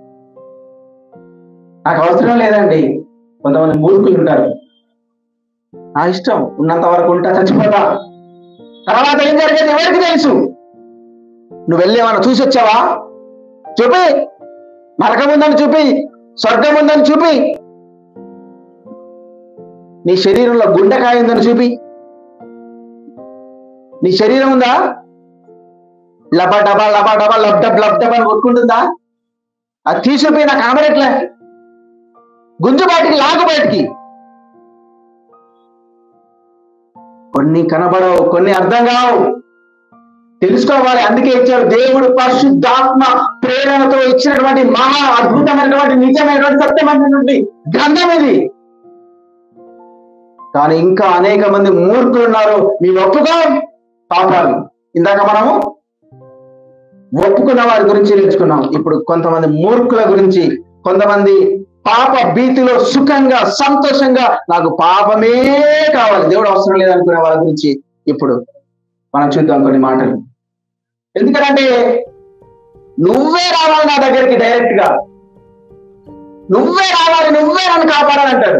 నాకు అవసరం లేదండి కొంతమంది మూర్ఖులు ఉంటారు నా ఇష్టం ఉన్నంత వరకు ఉంటా చచ్చిపోతా తర్వాత ఏం జరిగేది ఎవరికి తెలుసు నువ్వు వెళ్ళేమన్నా చూసి వచ్చావా చూపి నరకం ఉందని చూపి స్వర్గం ఉందని చూపి నీ శరీరంలో గుండెకాయ ఉందని చూపి నీ శరీరం ఉందా లబా డబా లబా డబా లబ్ డబ్ లబ్ డబా అని కొట్టుకుంటుందా అది తీసుకుపోయి నాకు కనబడట్లే గుంజు బయటికి లాగు బయటికి కొన్ని కనబడవు కొన్ని అర్థం కావు తెలుసుకోవాలి అందుకే ఇచ్చారు దేవుడు పరిశుద్ధాత్మ ప్రేరణతో ఇచ్చినటువంటి మహా అద్భుతమైనటువంటి నిజమైనటువంటి సత్యమైనటువంటి గ్రంథం ఇది కానీ ఇంకా అనేక మంది మూర్ఖులు ఉన్నారు మీ ఒప్పుకో పాపాలు ఇందాక మనము ఒప్పుకున్న వారి గురించి నేర్చుకున్నాం ఇప్పుడు కొంతమంది మూర్ఖుల గురించి కొంతమంది పాప భీతిలో సుఖంగా సంతోషంగా నాకు పాపమే కావాలి దేవుడు అవసరం లేదనుకునే వాళ్ళ గురించి ఇప్పుడు మనం చూద్దాం కొన్ని మాటలు ఎందుకంటే నువ్వే రావాలి నా దగ్గరికి డైరెక్ట్ గా నువ్వే రావాలి నువ్వే నన్ను కాపాడాలంటాడు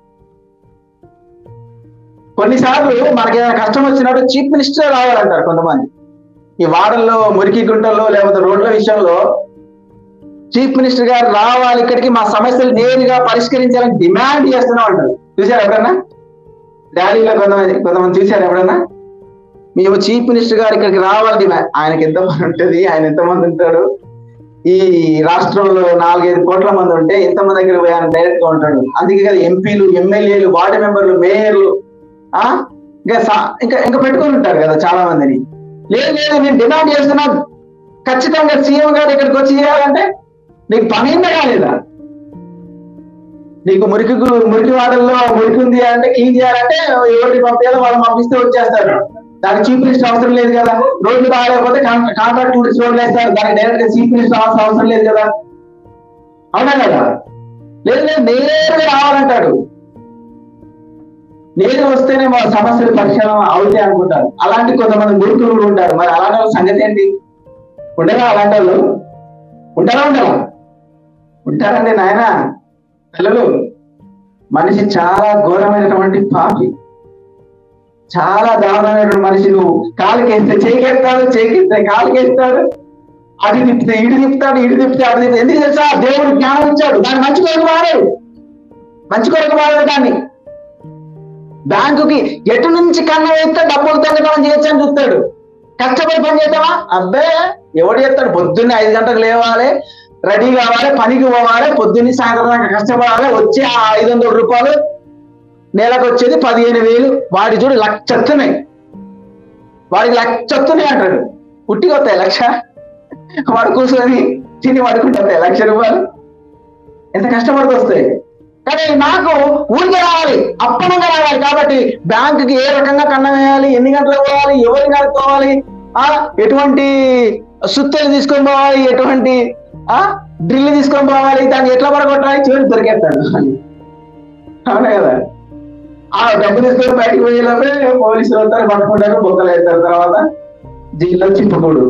కొన్నిసార్లు మనకి ఏదైనా కష్టం వచ్చినప్పుడు చీఫ్ మినిస్టర్ రావాలంటారు కొంతమంది ఈ వాడల్లో మురికి గుంటల్లో లేకపోతే రోడ్ల విషయంలో చీఫ్ మినిస్టర్ గారు రావాలి ఇక్కడికి మా సమస్యలు నేరుగా పరిష్కరించాలని డిమాండ్ చేస్తూనే ఉంటారు చూసారు ఎవరన్నా ర్యాలీలో కొంతమంది కొంతమంది చూసారు ఎవరన్నా మేము చీఫ్ మినిస్టర్ గారు ఇక్కడికి రావాలి డిమాండ్ ఆయనకి ఎంత మంది ఉంటుంది ఆయన ఎంతమంది ఉంటాడు ఈ రాష్ట్రంలో నాలుగైదు కోట్ల మంది ఉంటే ఎంతమంది దగ్గర పోయి ఆయన డైరెక్ట్ గా ఉంటాడు అందుకే కదా ఎంపీలు ఎమ్మెల్యేలు వార్డు మెంబర్లు మేయర్లు ఆ ఇంకా సా- ఇంకా ఇంకా పెట్టుకొని ఉంటారు కదా చాలా మందిని లేదు లేదు నేను డిమాండ్ చేస్తున్నా ఖచ్చితంగా సీఎం గారు ఇక్కడికి వచ్చి చేయాలంటే నీకు పని అయిందా కాలేదా నీకు మురికి గు- మురికి వాడల్లో మురికి ఉంది అంటే క్లీన్ చేయాలంటే ఎవరికి పంపించాలో వాళ్ళు పంపిస్తే వచ్చేస్తారు దానికి చీఫ్ మినిస్టర్ అవసరం లేదు కదా రోడ్లు బాగాలేకపోతే కాంట్రాక్ట్ టూరిస్ట్ రోడ్లు వేస్తారు దానికి డైరెక్ట్ గా చీఫ్ మినిస్టర్ అవసరం అవసరం లేదు కదా అవునా కదా లేదు లేదు నేరుగా రావాలంటాడు నేను వస్తేనే మా సమస్యలు పరిష్కారం అవుతాయి అనుకుంటారు అలాంటి కొంతమంది మురుకులు కూడా ఉంటారు మరి అలాంటి వాళ్ళ సంగతి ఏంటి ఉండరా అలాంటి వాళ్ళు ఉంటారా ఉండరా ఉంటారండి నాయన పిల్లలు మనిషి చాలా ఘోరమైనటువంటి పాపి చాలా దారుణమైనటువంటి మనిషి నువ్వు కాలుకేస్తే చేయికేస్తాడు చేయికేస్తే కాలుకేస్తాడు అది తిప్పితే ఇటు తిప్పుతాడు ఇటు తిప్పితే అటు తిప్పితే ఎందుకు తెలుసా దేవుడు జ్ఞానం ఇచ్చాడు దాన్ని మంచి కొరకు వాడాడు మంచి కొరకు వాడాడు దాన్ని బ్యాంకుకి ఎటు నుంచి కన్ను వేస్తే డబ్బులు తగ్గడం చేయొచ్చు అని చూస్తాడు కష్టపడి పని చేద్దామా అబ్బే ఎవడు చేస్తాడు పొద్దున్నే ఐదు గంటలకు లేవాలి రెడీ కావాలి పనికి పోవాలి పొద్దున్నే సాయంత్రం దాకా కష్టపడాలి వచ్చే ఆ ఐదు వందల రూపాయలు నెలకు వచ్చేది పదిహేను వేలు వాడి చూడు లక్ష వస్తున్నాయి వాడికి లక్ష వస్తున్నాయి అంటాడు పుట్టికి వస్తాయి లక్ష వాడు కూర్చొని తిని పడుకుంటే వస్తాయి లక్ష రూపాయలు ఎంత కష్టపడితే వస్తాయి కానీ నాకు ఊరికే రావాలి అప్పనంగా రావాలి కాబట్టి బ్యాంకుకి ఏ రకంగా కన్నం వేయాలి ఎన్ని గంటలకు పోవాలి ఎవరిని కనుక్కోవాలి ఆ ఎటువంటి సుత్తలు తీసుకొని పోవాలి ఎటువంటి ఆ డ్రిల్ తీసుకొని పోవాలి దాన్ని ఎట్లా పడగొట్టాలి చివరికి దొరికేస్తాడు అవునా కదా ఆ డబ్బు తీసుకొని బయటకు పోయేలోపే పోలీసులు వస్తారు పట్టుకుంటారు బొక్కలు వేస్తారు తర్వాత జైల్లో చిప్పుకోడు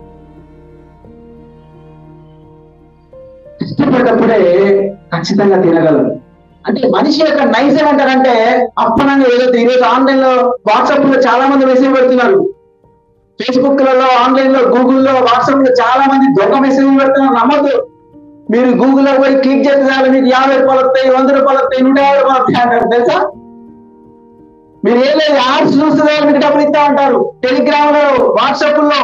ఇష్టపడ్డప్పుడే ఖచ్చితంగా తినగలరు అంటే మనిషి యొక్క నైజం అంటారంటే అప్పనంగా ఏదో ఈరోజు ఆన్లైన్ లో వాట్సాప్ లో చాలా మంది మెసేజ్ పెడుతున్నారు ఫేస్బుక్ లలో ఆన్లైన్ లో గూగుల్లో వాట్సాప్ లో చాలా మంది దొంగ మెసేజ్ పెడుతున్నారు నమ్మద్దు మీరు గూగుల్లో పోయి క్లిక్ చేస్తే చాలు మీకు యాభై రూపాయలు వస్తాయి వంద రూపాయలు వస్తాయి నూట యాభై రూపాయలు వస్తాయి అంటారు తెలుసా మీరు ఏం లేదు యాడ్స్ చూస్తే మీకు డబ్బులు ఇస్తా ఉంటారు టెలిగ్రామ్ లో వాట్సాప్ లో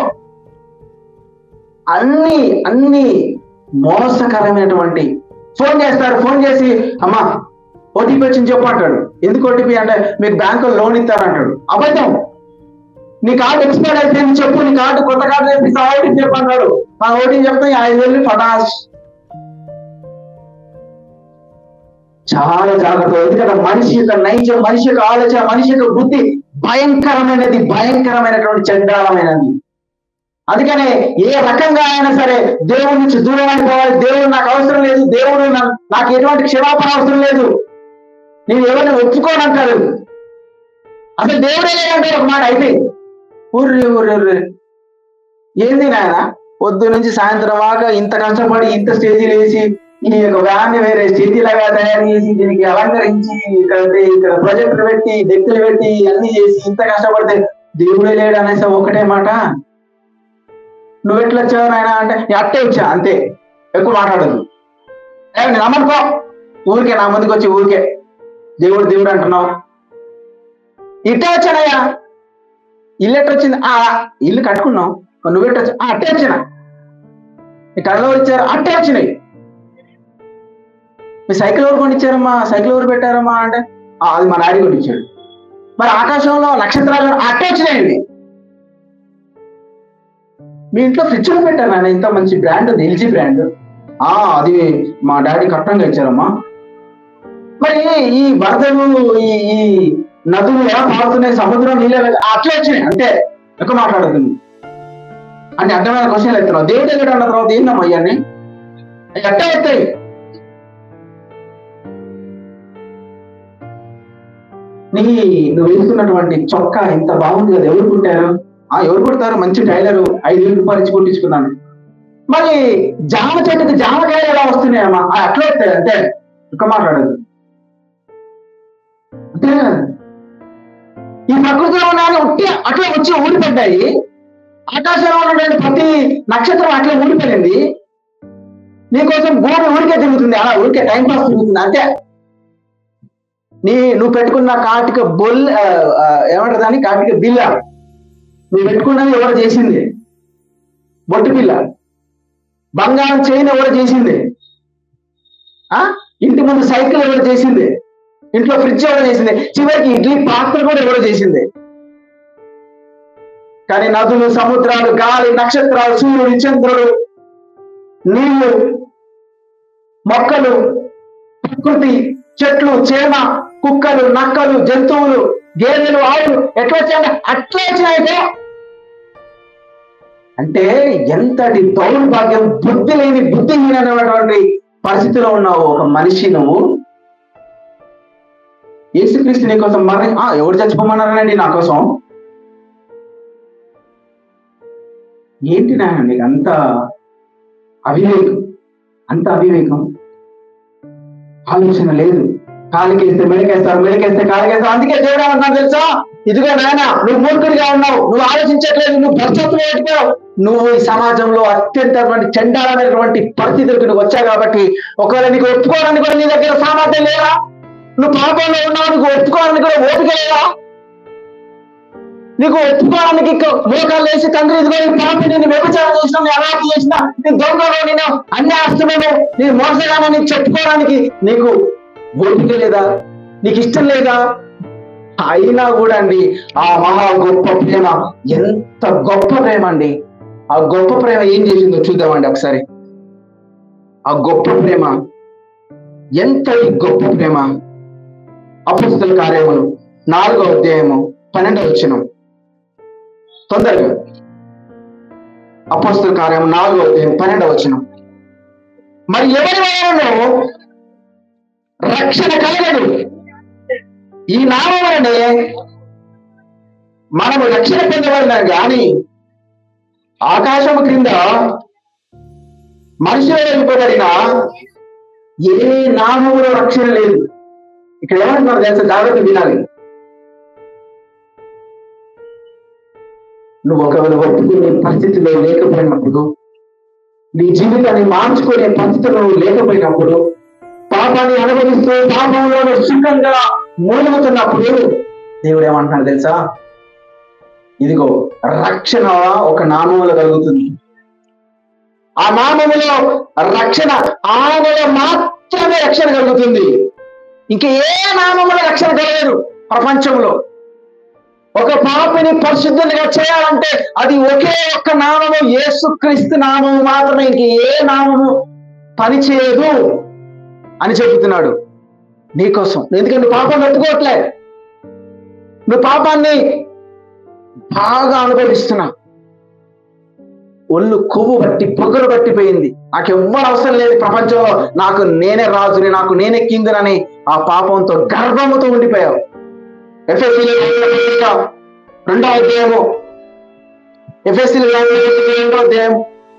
అన్ని అన్ని మోసకరమైనటువంటి ఫోన్ చేస్తారు ఫోన్ చేసి అమ్మా ఓటీపీ వచ్చింది చెప్పు అంటాడు ఎందుకు ఓటీపీ అంటే మీకు బ్యాంకులో లోన్ ఇస్తారంటాడు అబద్ధం నీ కార్డు ఎక్స్పైర్ అయిపోయింది చెప్పు నీ కార్డు కొత్త కార్డు తెప్పిస్తా ఓటీపీ చెప్పు అన్నాడు ఆ ఓటీపీ చెప్తే ఈ ఐదు వేలు ఫటాస్ చాలా జాగ్రత్త ఎందుకంటే మనిషి యొక్క నైజం మనిషి యొక్క ఆలోచన మనిషి యొక్క బుద్ధి భయంకరమైనది భయంకరమైనటువంటి చండాలమైనది అందుకనే ఏ రకంగా అయినా సరే దేవుడి నుంచి దూరం అయిపోవాలి దేవుడు నాకు అవసరం లేదు దేవుడు నా- నాకు ఎటువంటి క్షమాపణ అవసరం లేదు నేను ఎవరిని ఒప్పుకోనంటారు అసలు దేవుడే లేదంటే ఒక మాట అయిపోయింది ఊర్రి ఊర్రి ఊర్రి ఏంది నాయన పొద్దు నుంచి సాయంత్రం దాకా ఇంత కష్టపడి ఇంత స్టేజీలు వేసి ఈ యొక్క వ్యాన్ వేరే స్టేజీలాగా తయారు చేసి దీనికి అలంకరించి ఇక్కడ ఇక్కడ ప్రొజెక్టులు పెట్టి డెక్కులు పెట్టి అన్ని చేసి ఇంత కష్టపడితే దేవుడే లేడు అనేసి ఒకటే మాట నువ్వు ఎట్లా వచ్చావు నాయన అంటే "నేను అట్టే వచ్చా అంతే ఎక్కువ మాట్లాడదు ఏ, నేను నమ్మనుకో ఊరికే నా ముందుకు వచ్చి ఊరికే దేవుడు దేవుడు అంటున్నావు ఇట్టే వచ్చానయ్యా ఇల్లు ఎట్ట వచ్చింది ఆ ఇల్లు కట్టుకున్నావు నువ్వు ఎట్ట వచ్చా "ఆ, అట్టే వచ్చిన మీ కళ్ళలో ఇచ్చారు అట్టే వచ్చినాయి మీ సైకిల్ ఎవరు కొనిచ్చారమ్మా సైకిల్ ఎవరు పెట్టారమ్మా అంటే "ఆ, అది మా డాడీ కొనిచ్చాడు మరి ఆకాశంలో నక్షత్రాలు అట్టే వచ్చినాయండి మీ ఇంట్లో ఫ్రిడ్జ్ లో పెట్టారు నాన్న ఇంత మంచి బ్రాండ్ ఎల్జీ బ్రాండ్ ఆ అది మా డాడీ కట్టంగా ఇచ్చారమ్మా మరి ఈ వరదలు ఈ ఈ నదులు ఎలా పారుతున్నాయి సముద్రం నీళ్ళ అట్లా వచ్చినాయి అంతే ఎక్కువ మాట్లాడదు అంటే అర్థమైన క్వశ్చన్ ఎత్తున్నావు దేవుడు ఎక్కడ అన్న తర్వాత ఏందమ్మా ఇవన్నీ అవి ఎట్లా వస్తాయి నీ నువ్వు వేసుకున్నటువంటి చొక్కా ఇంత బాగుంది కదా ఎవరు కుట్టారు ఆ ఎవరు కుడతారు మంచి టైలర్ ఐదు వేలు రూపాయలు ఇచ్చి కుట్టించుకున్నాను మరి జామ చెట్టుకి జామకాయలు ఎలా వస్తున్నాయమ్మా ఆ, అట్లా వస్తాయి అంతే ఇంకా మాట్లాడదు అంతే కదా ఈ ప్రకృతిలో ఉన్నాయని ఉట్టి అట్లా వచ్చి ఊడిపడ్డాయి ఆకాశంలో ఉన్నటువంటి ప్రతి నక్షత్రం అట్లా ఊడిపోయింది నీకోసం భూమి ఊరికే తిరుగుతుంది అలా ఊరికే టైం పాస్ తిరుగుతుంది అంతే నీ నువ్వు పెట్టుకున్న కాటిక బొల్ ఆ, ఆ, ఏమంటారు దాన్ని కాటిక బిల్ల నువ్వు పెట్టుకున్నది ఎవరు చేసింది బొట్టు బిల్ల బంగారం చైన్ ఎవరు చేసింది ఆ ఇంటి ముందు సైకిల్ ఎవరు చేసింది ఇంట్లో ఫ్రిడ్జ్ ఎవరు చేసింది చివరికి ఇడ్లీ పాత్ర కూడా ఎవరు చేసింది కానీ నదులు సముద్రాలు గాలి నక్షత్రాలు సూర్యుడు చంద్రుడు నీళ్లు మొక్కలు ప్రకృతి చెట్లు చేమ కుక్కలు నక్కలు జంతువులు గేదెలు ఆవులు ఎట్లా వచ్చాయంటే అట్లా వచ్చినాయితే అంటే ఎంతటి దౌర్భాగ్యం బుద్ధి లేని బుద్ధిహీనమైనటువంటి పరిస్థితిలో ఉన్నావు ఒక మనిషి నువ్వు యేసుక్రీస్తు నీ కోసం మరణి ఆ, ఎవరు చచ్చిపోమన్నారనండి నా కోసం ఏంటి నాయన నీకు అంత అవివేకం అంత అవివేకం ఆలోచన లేదు కాలికేస్తే మెడకేస్తారు మెడకేస్తే కాలికేస్తారు అందుకే దేవుడు ఏమన్నా తెలుసా ఇదిగో నాయన నువ్వు మూర్ఖుడిగా ఉన్నావు నువ్వు ఆలోచించట్లేదు నువ్వు భ్రష్టత్వం పెట్టుకోవు నువ్వు ఈ సమాజంలో అత్యంతటువంటి చండాలమైనటువంటి పరిస్థితులకు నువ్వు వచ్చావు కాబట్టి ఒకవేళ నీకు ఒప్పుకోవడానికి కూడా నీ దగ్గర సామర్థ్యం లేదా నువ్వు పాపంలో ఉన్నావు నీకు ఒప్పుకోవడానికి కూడా ఓపిక లేదా నీకు ఒప్పుకోవడానికి ఇక మోకాలు వేసి తండ్రి ఇదిగో ఈ పాప నేను వ్యభిచారం చేసిన నేను అలా చేసిన నేను దొంగలో నేను అన్ని ఆస్తులను నేను మోసగానని నీకు చెప్పుకోవడానికి నీకు ఓపిక లేదా నీకు ఇష్టం లేదా అయినా కూడా అండి ఆ మహా గొప్ప ప్రేమ ఎంత గొప్ప ప్రేమ అండి ఆ గొప్ప ప్రేమ ఏం చేసిందో చూద్దామండి ఒకసారి ఆ గొప్ప ప్రేమ ఎంత గొప్ప ప్రేమ అపుస్తల కార్యములు నాలుగో అధ్యాయము పన్నెండవ వచ్చిన తొందరగా అపోస్తల కార్యం నాలుగో అధ్యాయం పన్నెండవ వచ్చిన మరి ఎవరి వలనను రక్షణ కలగదు ఈ నామములనే మనము రక్షణ పొందవలన గాని ఆకాశము క్రింద మనుషులు ఇవ్వబడిన ఏ నామములో రక్షణ లేదు ఇక్కడ ఏమంటున్నారు తెలుసా జాగ్రత్త వినాలి నువ్వు ఒకవేళ ఒప్పుకునే పరిస్థితిలో లేకపోయినప్పుడు నీ జీవితాన్ని మార్చుకునే పరిస్థితులు లేకపోయినప్పుడు పాపాన్ని అనుభవిస్తూ పాపంలో సుఖంగా మూలుగుతున్నప్పుడు దేవుడు ఏమంటున్నాడు తెలుసా ఇదిగో రక్షణ ఒక నామములో కలుగుతుంది ఆ నామములో రక్షణ ఆయనలో మాత్రమే రక్షణ కలుగుతుంది ఇంక ఏ నామములో రక్షణ కలగదు ప్రపంచంలో ఒక పాపిని పరిశుద్ధంగా చేయాలంటే అది ఒకే ఒక్క నామము యేసుక్రీస్తు నామము మాత్రమే ఇంక ఏ నామము పనిచేయదు అని చెబుతున్నాడు నీకోసం ఎందుకంటే నువ్వు పాపం తట్టుకోవట్లే నువ్వు పాపాన్ని బాగా అనుభవిస్తున్నావు ఒళ్ళు కొవ్వు బట్టి పొగరు పట్టిపోయింది నాకు ఎవ్వరు అవసరం లేదు ప్రపంచంలో నాకు నేనే రాజుని నాకు నేనే కిందునని ఆ పాపంతో గర్వముతో ఉండిపోయావు ఎఫ్ఎస్సీ రెండో అధ్యాయము ఎఫ్ఎస్సీ రెండో అధ్యాయం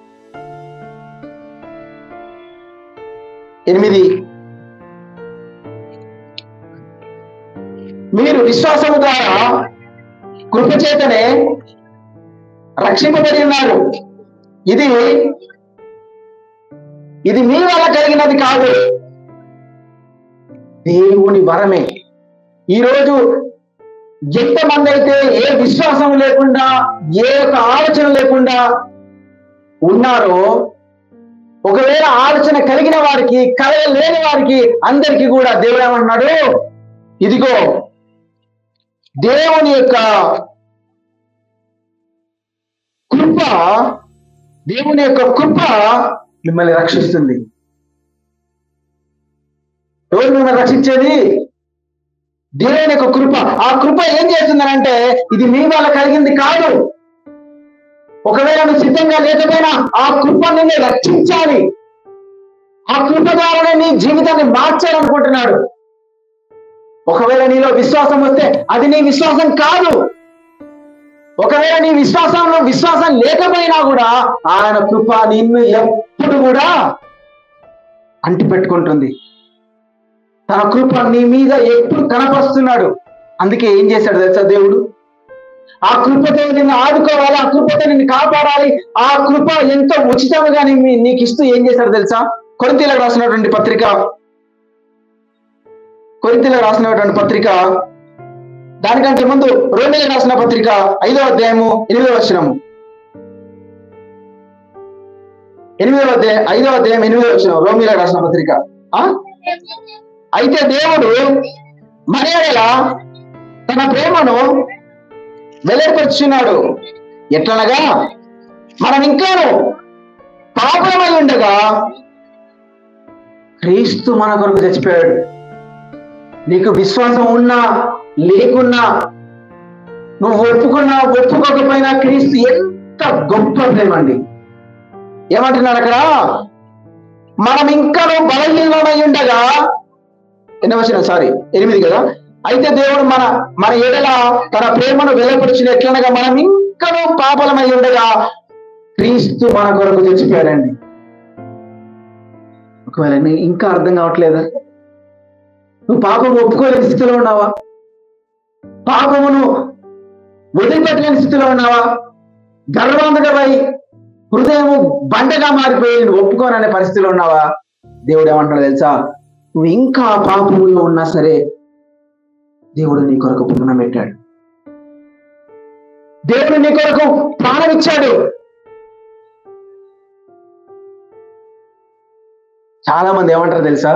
ఎనిమిది మీరు విశ్వాసము ద్వారా కృప చేతనే రక్షింపబడి ఉన్నారు ఇది ఇది మీ వల్ల కలిగినది కాదు దేవుని వరమే ఈరోజు ఎంతమంది అయితే ఏ విశ్వాసం లేకుండా ఏ యొక్క ఆలోచన లేకుండా ఉన్నారో ఒకవేళ ఆలోచన కలిగిన వారికి కలగ లేని వారికి అందరికీ కూడా దేవుడు ఏమంటున్నాడు ఇదిగో దేవుని యొక్క కృప దేవుని యొక్క కృప మిమ్మల్ని రక్షిస్తుంది ఎవరు మిమ్మల్ని రక్షించేది దేవుని యొక్క కృప ఆ కృప ఏం చేస్తుందనంటే ఇది మీ వల్ల కలిగింది కాదు ఒకవేళ నువ్వు సిద్ధంగా లేకపోయినా ఆ కృప నిన్ను రక్షించాలి ఆ కృప ద్వారానే నీ జీవితాన్ని మార్చాలనుకుంటున్నాడు ఒకవేళ నీలో విశ్వాసం వస్తే అది నీ విశ్వాసం కాదు ఒకవేళ నీ విశ్వాసంలో విశ్వాసం లేకపోయినా కూడా ఆయన కృప నిన్ను ఎప్పుడు కూడా అంటి పెట్టుకుంటుంది తన కృప నీ మీద ఎప్పుడు కనపరుస్తున్నాడు అందుకే ఏం చేశాడు తెలుసా దేవుడు ఆ కృపతో నిన్ను ఆదుకోవాలి ఆ కృపతో నిన్ను కాపాడాలి ఆ కృప ఎంతో ఉచితంగా నీ- నీకు ఇస్తూ ఏం చేశాడు తెలుసా కొరింతీలకు రాసినటువంటి పత్రిక కొరింతీలకు రాసినటువంటి పత్రిక దానికంటే ముందు రోమిలకు రాసిన పత్రిక ఐదో అధ్యాయము ఎనిమిదో వచనము ఎనిమిదో అధ్యాయం ఐదో అధ్యాయం ఎనిమిదో వచనం రోమిలకు రాసిన పత్రిక ఆ అయితే దేవుడు మరి ఎడల తన ప్రేమను వెల్లడిపరుచున్నాడు ఎట్లనగా మనం ఇంకాను పాపమై ఉండగా క్రీస్తు మన కొరకు చచ్చిపోయాడు నీకు విశ్వాసం ఉన్నా లేకున్నా నువ్వు ఒప్పుకున్నా ఒప్పుకోకపోయినా క్రీస్తు ఎంత గొప్ప ప్రేమ అండి ఏమంటున్నాడు అక్కడ మనం ఇంకా బలహీనమై ఉండగా ఎన్న వచ్చిన సారీ ఎనిమిది కదా అయితే దేవుడు మన మన ఎడల తన ప్రేమను వెలపరిచిన ఎట్లనగా మనం ఇంకనూ పాపలమై ఉండగా క్రీస్తు మన కొరకు చచ్చిపోయాడండి ఒకవేళ నీకు ఇంకా అర్థం కావట్లేదా నువ్వు పాపం ఒప్పుకోలేని స్థితిలో ఉన్నావా పాపమును వదిలిపెట్టలేని స్థితిలో ఉన్నావా గర్వాంధకమై హృదయము బండగా మారిపోయి నువ్వు ఒప్పుకోననే పరిస్థితిలో ఉన్నావా దేవుడు ఏమంటాడు తెలుసా నువ్వు ఇంకా పాపములో ఉన్నా సరే దేవుడు నీ కొరకు పుణ్యం పెట్టాడు దేవుడు నీ కొరకు ప్రాణం ఇచ్చాడు చాలా మంది ఏమంటారు తెలుసా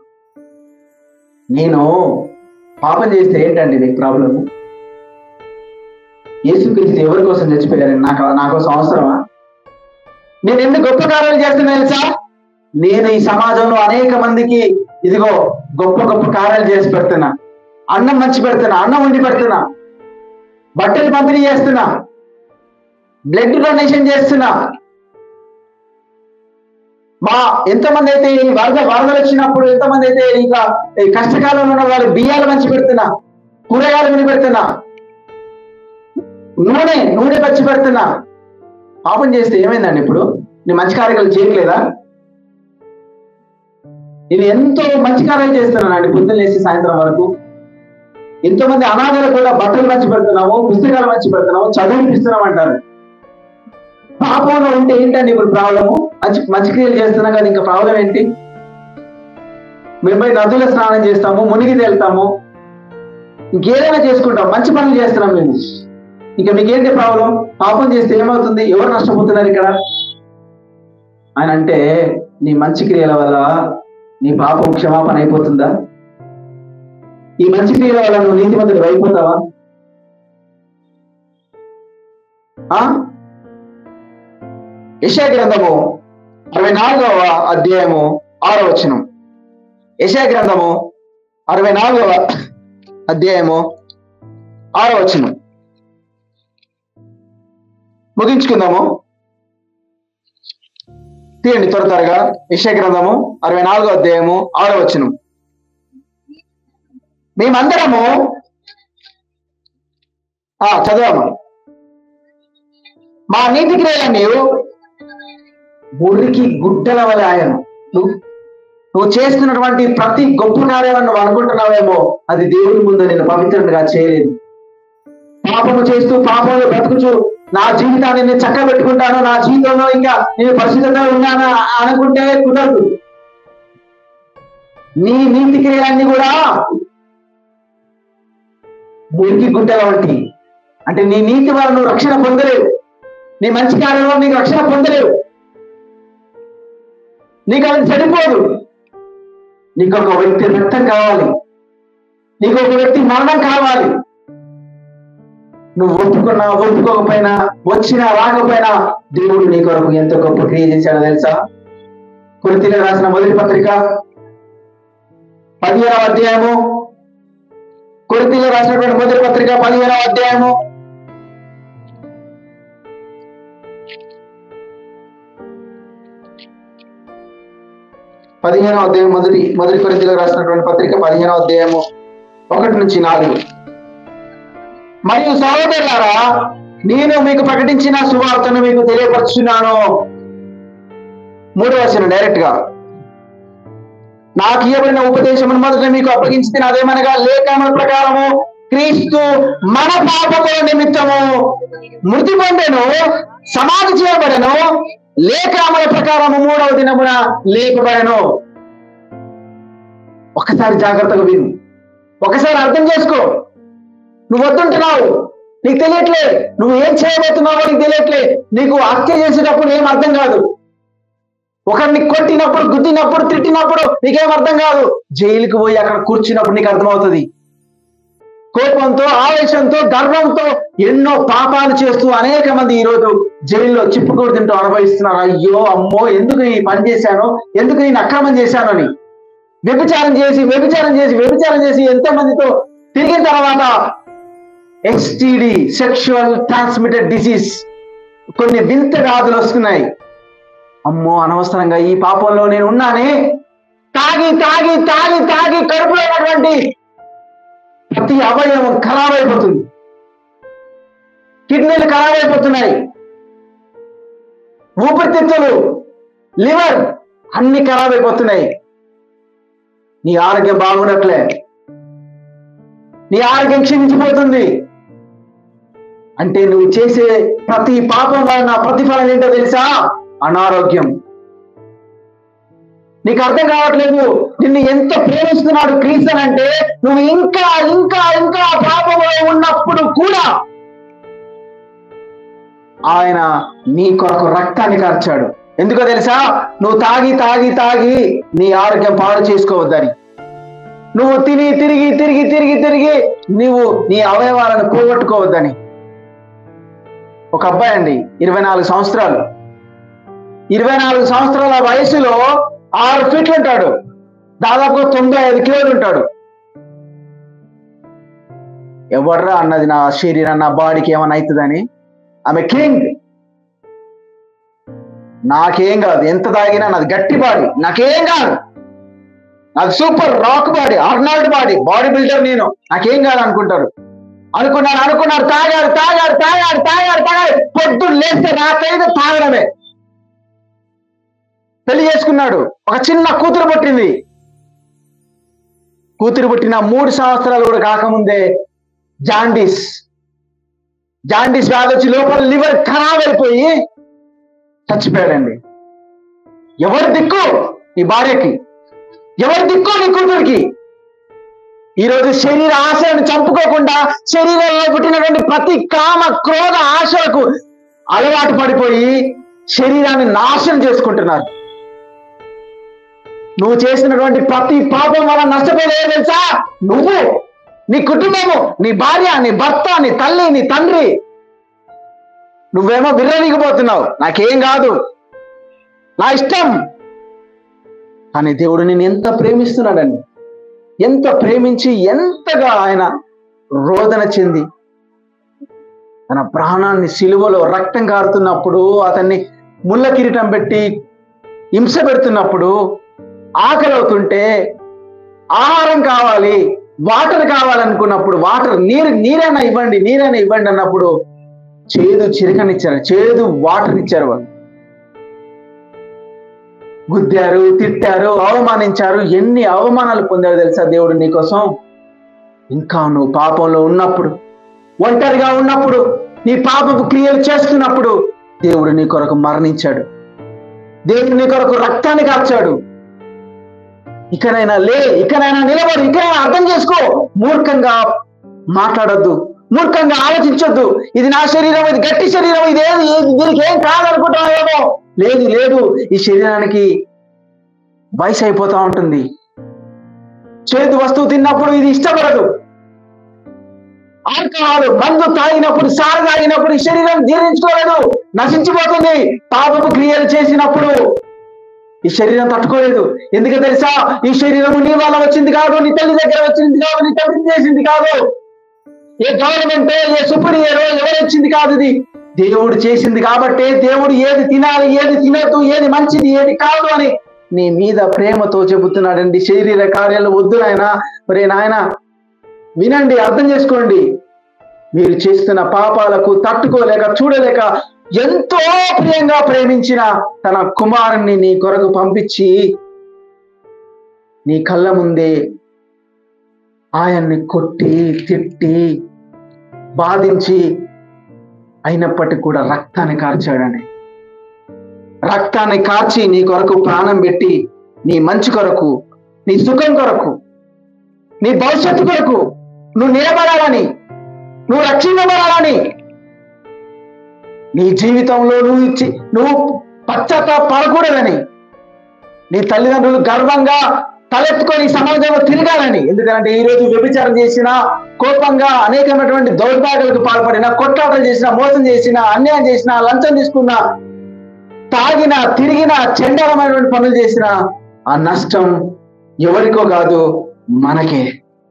నేను పాపం చేస్తే ఏంటండి నీకు ప్రాబ్లము యేసుక్రీస్తు ఎవరి కోసం చచ్చిపోయారని నాకు నా కోసం అవసరమా నేను ఎందుకు గొప్ప కార్యాలు చేస్తున్నా తెలుసా నేను ఈ సమాజంలో అనేక మందికి ఇదిగో గొప్ప గొప్ప కార్యాలు చేసి పెడుతున్నా అన్నం మంచి పెడుతున్నా అన్నం వండి పెడుతున్నా బట్టలు పంపిణీ చేస్తున్నా బ్లడ్ డొనేషన్ చేస్తున్నా మా ఎంతమంది అయితే ఈ వరద వరదలు వచ్చినప్పుడు ఎంతమంది అయితే ఇంకా ఈ కష్టకాలంలో ఉన్న వాళ్ళు బియ్యాలు మంచి పెడుతున్నా కూరగాయలు కొని పెడుతున్నా నూనె నూనె పచ్చి పెడుతున్నా పాపం చేస్తే ఏమైందండి ఇప్పుడు నేను మంచి కార్యాలు చేయట్లేదా నేను ఎంతో మంచి కార్యాలు చేస్తున్నానండి పొద్దున్న లేచి సాయంత్రం వరకు ఎంతో మంది అనాథలు కూడా బట్టలు మంచి పెడుతున్నాము పుస్తకాలు మంచి పెడుతున్నాము చదివిపిస్తున్నాం అంటారు పాపంలో ఉంటే ఏంటండి ఇప్పుడు ప్రాబ్లము మంచి మంచి క్రియలు చేస్తున్నాం కదా ఇంకా ప్రాబ్లం ఏంటి మేము పోయి నదుల స్నానం చేస్తాము మునిగి తేలుతాము ఇంకేదైనా చేసుకుంటాం మంచి పనులు చేస్తున్నాం మేము ఇంకా మీకేంటి ప్రాబ్లం పాపం చేస్తే ఏమవుతుంది ఎవరు నష్టపోతున్నారు ఇక్కడ ఆయన అంటే నీ మంచి క్రియల వల్ల నీ పాపం క్షమాపణ అయిపోతుందా ఈ మంచి క్రియల వల్ల నువ్వు నీతిమంతుడు అయిపోతావా ఆ యశా గ్రంథము అరవై నాలుగవ అధ్యాయము ఆరో వచనం యశా గ్రంథము అరవై నాలుగవ అధ్యాయము ఆరో వచనం ముగించుకుందాము తీయండి త్వర త్వరగా యశా గ్రంథము అరవై నాలుగో అధ్యాయము ఆరో వచనం మేమందరము ఆ చదవము మా నీతి క్రియలన్నీ మురికి గుడ్డల వలె ఆయన నువ్వు నువ్వు చేస్తున్నటువంటి ప్రతి గొప్ప కార్యాలను నువ్వు అనుకుంటున్నావేమో అది దేవుని ముందు నేను పవిత్రంగా చేయలేదు పాపము చేస్తూ పాపంలో బ్రతుకుచు నా జీవితాన్ని నేను చక్క పెట్టుకుంటాను నా జీవితంలో ఇంకా నేను పరిశుద్ధంగా ఉన్నాను అనుకుంటే కుదరదు నీ నీతి క్రియలన్నీ కూడా మురికి గుడ్డల వంటి అంటే నీ నీతి వల్ల నువ్వు రక్షణ పొందలేవు నీ మంచి కార్యంలో నీకు రక్షణ పొందలేవు నీకు అది సరిపోదు నీకు ఒక వ్యక్తి రక్తం కావాలి నీకు ఒక వ్యక్తి మరణం కావాలి నువ్వు ఒప్పుకున్నా ఒప్పుకోకపోయినా వచ్చినా రాకపోయినా దేవుడు నీ కొరకు ఎంత గొప్ప క్రియ చేశాడో తెలుసా కొరితిలో రాసిన మొదటి పత్రిక పదిహేనవ అధ్యాయము కొరితిలో రాసినటువంటి మొదటి పత్రిక పదిహేనవ అధ్యాయము పదిహేనవ అధ్యాయం మొదటి మొదటి కొరింథీయులకు రాసినటువంటి పత్రిక పదిహేనవ అధ్యాయము ఒకటి నుంచి నాలుగు మరియు సహోదరులారా నేను మీకు ప్రకటించిన సువార్తను మీకు తెలియపరుచున్నాను మూడవ వచనం డైరెక్ట్ గా నాకు ఇవ్వబడిన ఉపదేశమును మొదట మీకు అప్పగించింది అదేమనగా లేఖన ప్రకారము క్రీస్తు మన పాపముల నిమిత్తము మృతి పొందెను సమాధి చేయబడెను లేఖనముల ప్రకారము మూడవ దినమున లేపబడెను ఒకసారి జాగ్రత్తగా విను ఒకసారి అర్థం చేసుకో నువ్వు వద్దుంటున్నావు నీకు తెలియట్లే నువ్వు ఏం చేయబోతున్నావో నీకు తెలియట్లే నీకు హత్య చేసేటప్పుడు ఏం అర్థం కాదు ఒకరిని కొట్టినప్పుడు గుద్దినప్పుడు తిట్టినప్పుడు నీకేం అర్థం కాదు జైలుకి పోయి అక్కడ కూర్చున్నప్పుడు నీకు అర్థమవుతుంది కోపంతో ఆవేశంతో గర్వంతో ఎన్నో పాపాలు చేస్తూ అనేక మంది ఈ రోజు జైల్లో చిప్పుకూడు తింటూ అనుభవిస్తున్నారు అయ్యో అమ్మో ఎందుకు ఈ పని చేశాను ఎందుకు నేను అక్రమం చేశాను అని వ్యభిచారం చేసి వ్యభిచారం చేసి వ్యభిచారం చేసి ఎంతో మందితో తిరిగిన తర్వాత ఎస్టిడి సెక్షువల్ ట్రాన్స్మిటెడ్ డిసీజ్ కొన్ని వింత వ్యాధులు వస్తున్నాయి అమ్మో అనవసరంగా ఈ పాపంలో నేను ఉన్నానే తాగి తాగి తాగి తాగి కడుపులో ఉన్నటువంటి ప్రతి అవయవం ఖరాబ్ అయిపోతుంది కిడ్నీలు ఖరాబ్ అయిపోతున్నాయి ఊపిరితిత్తులు లివర్ అన్ని ఖరాబ్ అయిపోతున్నాయి నీ ఆరోగ్యం బాగుండట్లే నీ ఆరోగ్యం క్షీణించిపోతుంది అంటే నువ్వు చేసే ప్రతి పాపం వలన ప్రతిఫలం ఏంటో తెలుసా అనారోగ్యం నీకు అర్థం కావట్లేదు నిన్ను ఎంత ప్రేమిస్తున్నాడు క్రీస్తన్ అంటే నువ్వు ఇంకా ఇంకా ఇంకా పాపంలో ఉన్నప్పుడు కూడా ఆయన నీ కొరకు రక్తాన్ని కార్చాడు ఎందుకో తెలుసా నువ్వు తాగి తాగి తాగి నీ ఆరోగ్యం పాడు చేసుకోవద్దని నువ్వు తిని తిరిగి తిరిగి తిరిగి తిరిగి నువ్వు నీ అవయవాలను పోగొట్టుకోవద్దని ఒక అబ్బాయి అండి ఇరవై నాలుగు సంవత్సరాలు ఇరవై నాలుగు సంవత్సరాల వయసులో ఆరు ఫీట్లు ఉంటాడు దాదాపు తొంభై ఐదు కిలోలు ఉంటాడు ఎవర్రా అన్నది నా శరీరం నా బాడీకి ఏమైనా అవుతుందని ఆమె కింగ్ నాకేం కాదు ఎంత తాగినా నాది గట్టి బాడీ నాకేం కాదు నాది super rock body Arnold body bodybuilder నేను నాకేం కాదు అనుకుంటారు అనుకున్నాడు అనుకున్నాడు తాగాడు తాగాడు తాగాడు తాగాడు తాగాడు పొద్దున్న లేస్తే రాత్రైతే తాగడమే పెళ్లి చేసుకున్నాడు ఒక చిన్న కూతురు పుట్టింది కూతురు పుట్టిన మూడు సంవత్సరాలు కూడా కాకముందే జాండీస్ జాండీస్ వ్యాధి వచ్చి లోపల లివర్ ఖరాబ్ అయిపోయి చచ్చిపోయాడండి ఎవరి దిక్కు నీ భార్యకి ఎవరి దిక్కు నీ కూతురికి ఈరోజు శరీర ఆశలను చంపుకోకుండా శరీరంలో పుట్టినటువంటి ప్రతి కామ క్రోధ ఆశలకు అలవాటు పడిపోయి శరీరాన్ని నాశనం చేసుకుంటున్నారు నువ్వు చేసినటువంటి ప్రతి పాపం వల్ల నష్టపోయేది తెలుసా నువ్వు నీ కుటుంబము నీ భార్య నీ భర్త నీ తల్లి నీ తండ్రి నువ్వేమో విర్రవీగిపోతున్నావు నాకేం కాదు నా ఇష్టం కానీ దేవుడు నేను ఎంత ప్రేమిస్తున్నాడండి ఎంత ప్రేమించి ఎంతగా ఆయన రోదన చెంది తన ప్రాణాన్ని సిలువలో రక్తం కారుతున్నప్పుడు అతన్ని ముళ్ళ కిరీటం పెట్టి హింస పెడుతున్నప్పుడు ఆకలి అవుతుంటే ఆహారం కావాలి వాటర్ కావాలనుకున్నప్పుడు వాటర్ నీరు నీరైనా ఇవ్వండి నీరైనా ఇవ్వండి అన్నప్పుడు చేదు చిరకనిచ్చారు చేదు వాటర్ ఇచ్చారు వాళ్ళు గుద్దారు తిట్టారు అవమానించారు ఎన్ని అవమానాలు పొందారు తెలుసా దేవుడు నీకోసం ఇంకా నువ్వు పాపంలో ఉన్నప్పుడు ఒంటరిగా ఉన్నప్పుడు నీ పాపపు క్రియలు చేస్తున్నప్పుడు దేవుడు నీ కొరకు మరణించాడు దేవుడు నీ కొరకు రక్తాన్ని కార్చాడు ఇకనైనా లే ఇకనైనా నిలబడు ఇకనైనా అర్థం చేసుకో మూర్ఖంగా మాట్లాడొద్దు మూర్ఖంగా ఆలోచించొద్దు ఇది నా శరీరం ఇది గట్టి శరీరం ఇది ఏది ఏది దీనికి ఏం కాదనుకుంటున్నావేమో లేదు లేదు ఈ శరీరానికి వయసు అయిపోతా ఉంటుంది చేదు వస్తువు తిన్నప్పుడు ఇది ఇష్టపడదు ఆల్కహాల్ మందు తాగినప్పుడు సార తాగినప్పుడు ఈ శరీరం జీర్ణించుకోలేదు నశించిపోతుంది పాపపు క్రియలు చేసినప్పుడు ఈ శరీరం తట్టుకోలేదు ఎందుకు తెలుసా ఈ శరీరం నీ వల్ల వచ్చింది కాదు నీ తల్లి దగ్గర వచ్చింది కాదు నీ తండ్రి చేసింది కాదు ఏ గవర్నమెంట్ ఏ సుప్రీయర్ ఎవరు వచ్చింది కాదు ఇది దేవుడు చేసింది కాబట్టి దేవుడు ఏది తినాలి ఏది తినద్దు ఏది మంచిది ఏది కాదు అని నీ మీద ప్రేమతో చెబుతున్నాడండి శరీర కార్యాలు వద్దు నాయన మరి నాయన వినండి అర్థం చేసుకోండి మీరు చేస్తున్న పాపాలకు తట్టుకోలేక చూడలేక ఎంతో ప్రియంగా ప్రేమించిన తన కుమారుణ్ణి నీ కొరకు పంపించి నీ కళ్ళ ముందే ఆయన్ని కొట్టి తిట్టి బాధించి అయినప్పటికీ కూడా రక్తాన్ని కార్చాడని రక్తాన్ని కార్చి నీ కొరకు ప్రాణం పెట్టి నీ మంచి కొరకు నీ సుఖం కొరకు నీ భవిష్యత్తు కొరకు నువ్వు నిలబడాలని నువ్వు రక్షించబడాలని నీ జీవితంలో నువ్వు ఇచ్చి నువ్వు పశ్చాత్తాప పడకూడదని నీ తల్లిదండ్రులు గర్వంగా తలెత్తుకొని సమాజంలో తిరగాలని ఎందుకంటే ఈ రోజు వ్యభిచారం చేసిన కోపంగా అనేకమైనటువంటి దౌర్భాగ్యాలకు పాల్పడిన కొట్లాటలు చేసిన మోసం చేసిన అన్యాయం చేసిన లంచం తీసుకున్న తాగిన తిరిగిన చండాలమైనటువంటి పనులు చేసిన ఆ నష్టం ఎవరికో కాదు మనకే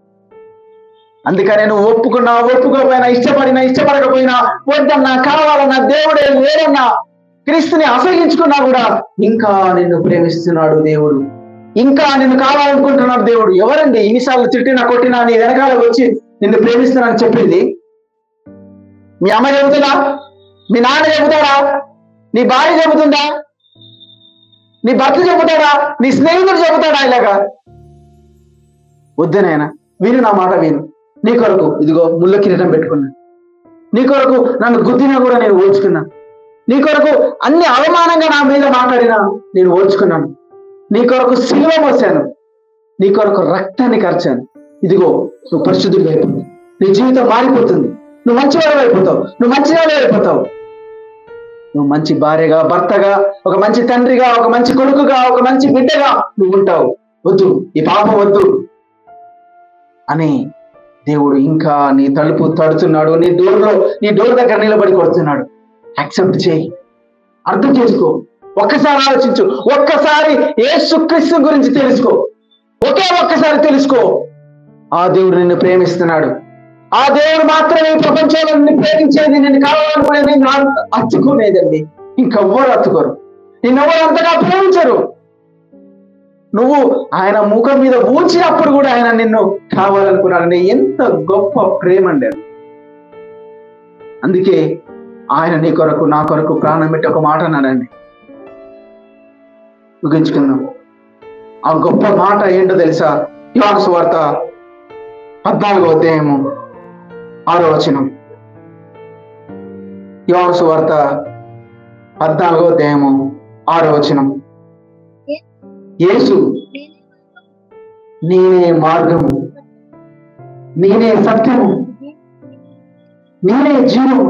అందుకనే నువ్వు ఒప్పుకున్నా ఒప్పుకోకపోయినా ఇష్టపడినా ఇష్టపడకపోయినా వద్దన్నా కావాలన్నా దేవుడే లేదన్నా క్రీస్తుని అసహించుకున్నా కూడా ఇంకా నిన్ను ప్రేమిస్తున్నాడు దేవుడు ఇంకా నిన్ను కావాలనుకుంటున్నాడు దేవుడు ఎవరండి ఇన్నిసార్లు తిట్టినా కొట్టినా నీ వెనకాల వచ్చి నిన్ను ప్రేమిస్తున్నానని చెప్పింది మీ అమ్మ చెబుతుందా మీ నాన్న చెబుతాడా నీ భార్య చెబుతుందా నీ భర్త చెబుతాడా నీ స్నేహితుడు చెబుతాడా ఇలాగా వద్దనైనా విను నా మాట విను నీ కొరకు ఇదిగో ముళ్ళ కిరీటం పెట్టుకున్నాను నీ కొరకు నన్ను గుద్దినా కూడా నేను ఓర్చుకున్నాను నీ కొరకు అన్ని అవమానంగా నా మీద మాట్లాడినా నేను ఓర్చుకున్నాను నీ కొరకు శిలువ మోసాను నీ కొరకు రక్తాన్ని ఖర్చాను ఇదిగో నువ్వు పరిశుద్ధుడు అయిపోతావు నీ జీవితం మారిపోతుంది నువ్వు మంచివాడు అయిపోతావు నువ్వు మంచివాడు అయిపోతావు నువ్వు మంచి భార్యగా భర్తగా ఒక మంచి తండ్రిగా ఒక మంచి కొడుకుగా ఒక మంచి బిడ్డగా నువ్వు ఉంటావు వద్దు ఈ పాపం వద్దు అని దేవుడు ఇంకా నీ తలుపు తడుతున్నాడు నీ డోర్లో నీ డోర్ దగ్గర నిలబడి కొడుతున్నాడు యాక్సెప్ట్ చేయి అర్థం చేసుకో ఒక్కసారి ఆలోచించు ఒక్కసారి యేసుక్రీస్తు గురించి తెలుసుకో ఒకే ఒక్కసారి తెలుసుకో ఆ దేవుడు నిన్ను ప్రేమిస్తున్నాడు ఆ దేవుడు మాత్రమే ఈ ప్రపంచంలో నిన్ను ప్రేమించేది నిన్ను కావాలనుకునేది నిన్ను అంత- హత్తుకునేదండి ఇంకెవ్వరు హత్తుకోరు నిన్నెవ్వరు అంతగా ప్రేమించరు నువ్వు ఆయన ముఖం మీద ఊచినప్పుడు కూడా ఆయన నిన్ను కావాలనుకున్నాడండి ఎంత గొప్ప ప్రేమ అండి అది అందుకే ఆయన నీ కొరకు నా కొరకు ప్రాణం పెట్టి ఒక మాట అన్నాడండి ముగించుకుందాం ఆ గొప్ప మాట ఏంటో తెలుసా యోహాను సువార్త పద్నాలుగో అధ్యాయము ఆరో వచనం యోహాను సువార్త పద్నాలుగో అధ్యాయము ఆరో వచనం యేసు నేనే మార్గము నేనే సత్యము నేనే జీవము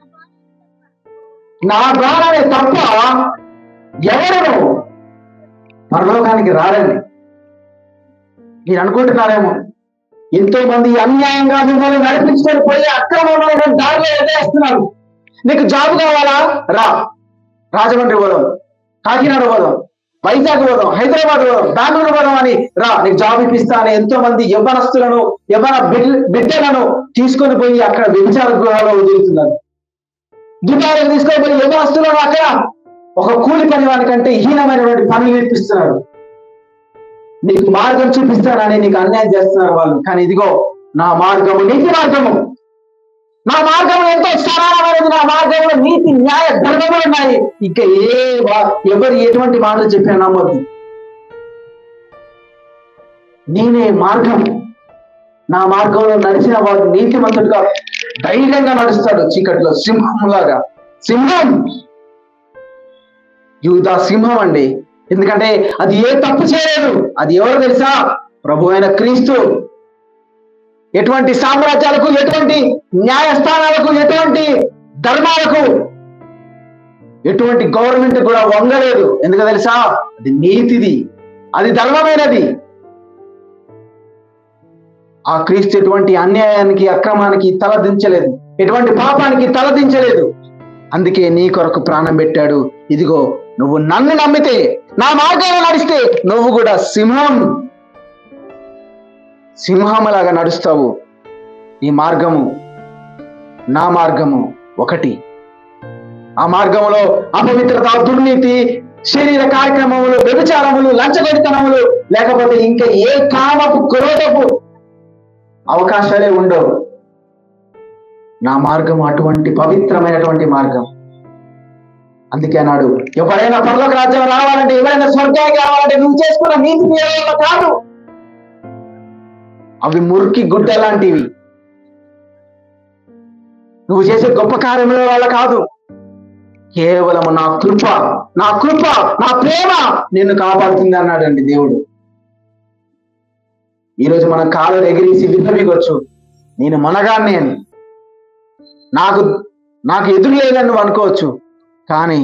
నా ద్వారానే తప్ప ఎవరు పరలోకానికి రారండి మీరు అనుకుంటున్నారేమో ఎంతో మంది అన్యాయంగా మిమ్మల్ని నడిపించుకొని పోయి అక్రమంలో దారిలో వదిలేస్తున్నారు నీకు జాబ్ కావాలా రా రాజమండ్రి పోదాం కాకినాడ పోదాం వైజాగ్ పోదాం హైదరాబాద్ పోదాం బెంగళూరు పోదాం అని రా నీకు జాబ్ ఇప్పిస్తా అని ఎంతో మంది యవ్వనస్తులను యవ్వన బిడ్- బిడ్డలను తీసుకొని పోయి అక్కడ వ్యభిచార గృహాల్లో వదులుతున్నారు దుబాయ్కి తీసుకొని పోయి యవ్వనస్తులను అక్కడ ఒక కూలి పని వానికంటే హీనమైనటువంటి పనులు నేర్పిస్తున్నారు నీకు మార్గం చూపిస్తానని నీకు అన్యాయం చేస్తున్నారు వాళ్ళు కానీ ఇదిగో నా మార్గము నీతి మార్గము నా మార్గం ఎంతో సరళమైనది నా మార్గంలో నీతి న్యాయ ధర్మములు ఉన్నాయి ఇక ఏ వా- ఎవరు ఎటువంటి మాటలు చెప్పినా నమ్మద్దు నేనే మార్గం నా మార్గంలో నడిచిన వాడు నీతిమంతుడుగా ధైర్యంగా నడుస్తాడు చీకట్లో సింహంలాగా సింహం యూదా సింహం అండి ఎందుకంటే అది ఏ తప్పు చేయలేదు అది ఎవరు తెలుసా ప్రభు అయిన క్రీస్తు ఎటువంటి సామ్రాజ్యాలకు ఎటువంటి న్యాయస్థానాలకు ఎటువంటి ధర్మాలకు ఎటువంటి గవర్నమెంట్ కూడా వంగలేదు ఎందుకు తెలుసా అది నీతిది అది ధర్మమైనది ఆ క్రీస్తు ఎటువంటి అన్యాయానికి అక్రమానికి తలదించలేదు ఎటువంటి పాపానికి తలదించలేదు అందుకే నీ కొరకు ప్రాణం పెట్టాడు ఇదిగో నువ్వు నన్ను నమ్మితే నా మార్గంలో నడిస్తే నువ్వు కూడా సింహం సింహంలాగా నడుస్తావు ఈ మార్గము నా మార్గము ఒకటి ఆ మార్గములో అపవిత్రత దుర్నీతి శరీర కార్యక్రమములు వ్యభిచారములు లంచగొడితనములు లేకపోతే ఇంకా ఏ కామపు క్రోధపు అవకాశాలే ఉండవు నా మార్గం అటువంటి పవిత్రమైనటువంటి మార్గం అందుకే అన్నాడు ఎవరైనా పరలోక రాజ్యం రావాలంటే ఎవరైనా స్వర్గానికి రావాలంటే నువ్వు చేసుకున్న నీతి క్రియల వల్ల కాదు అవి మురికి గుడ్డ లాంటివి నువ్వు చేసే గొప్ప కార్యముల వల్ల కాదు కేవలము నా కృప నా కృప నా ప్రేమ నిన్ను కాపాడుతుంది అన్నాడండి దేవుడు ఈరోజు మన కాళ్ళు ఎగిరేసి విభవించవచ్చు నేను మనగాన్ని అని నాకు నాకు ఎదురు లేదని నువ్వు అనుకోవచ్చు కానీ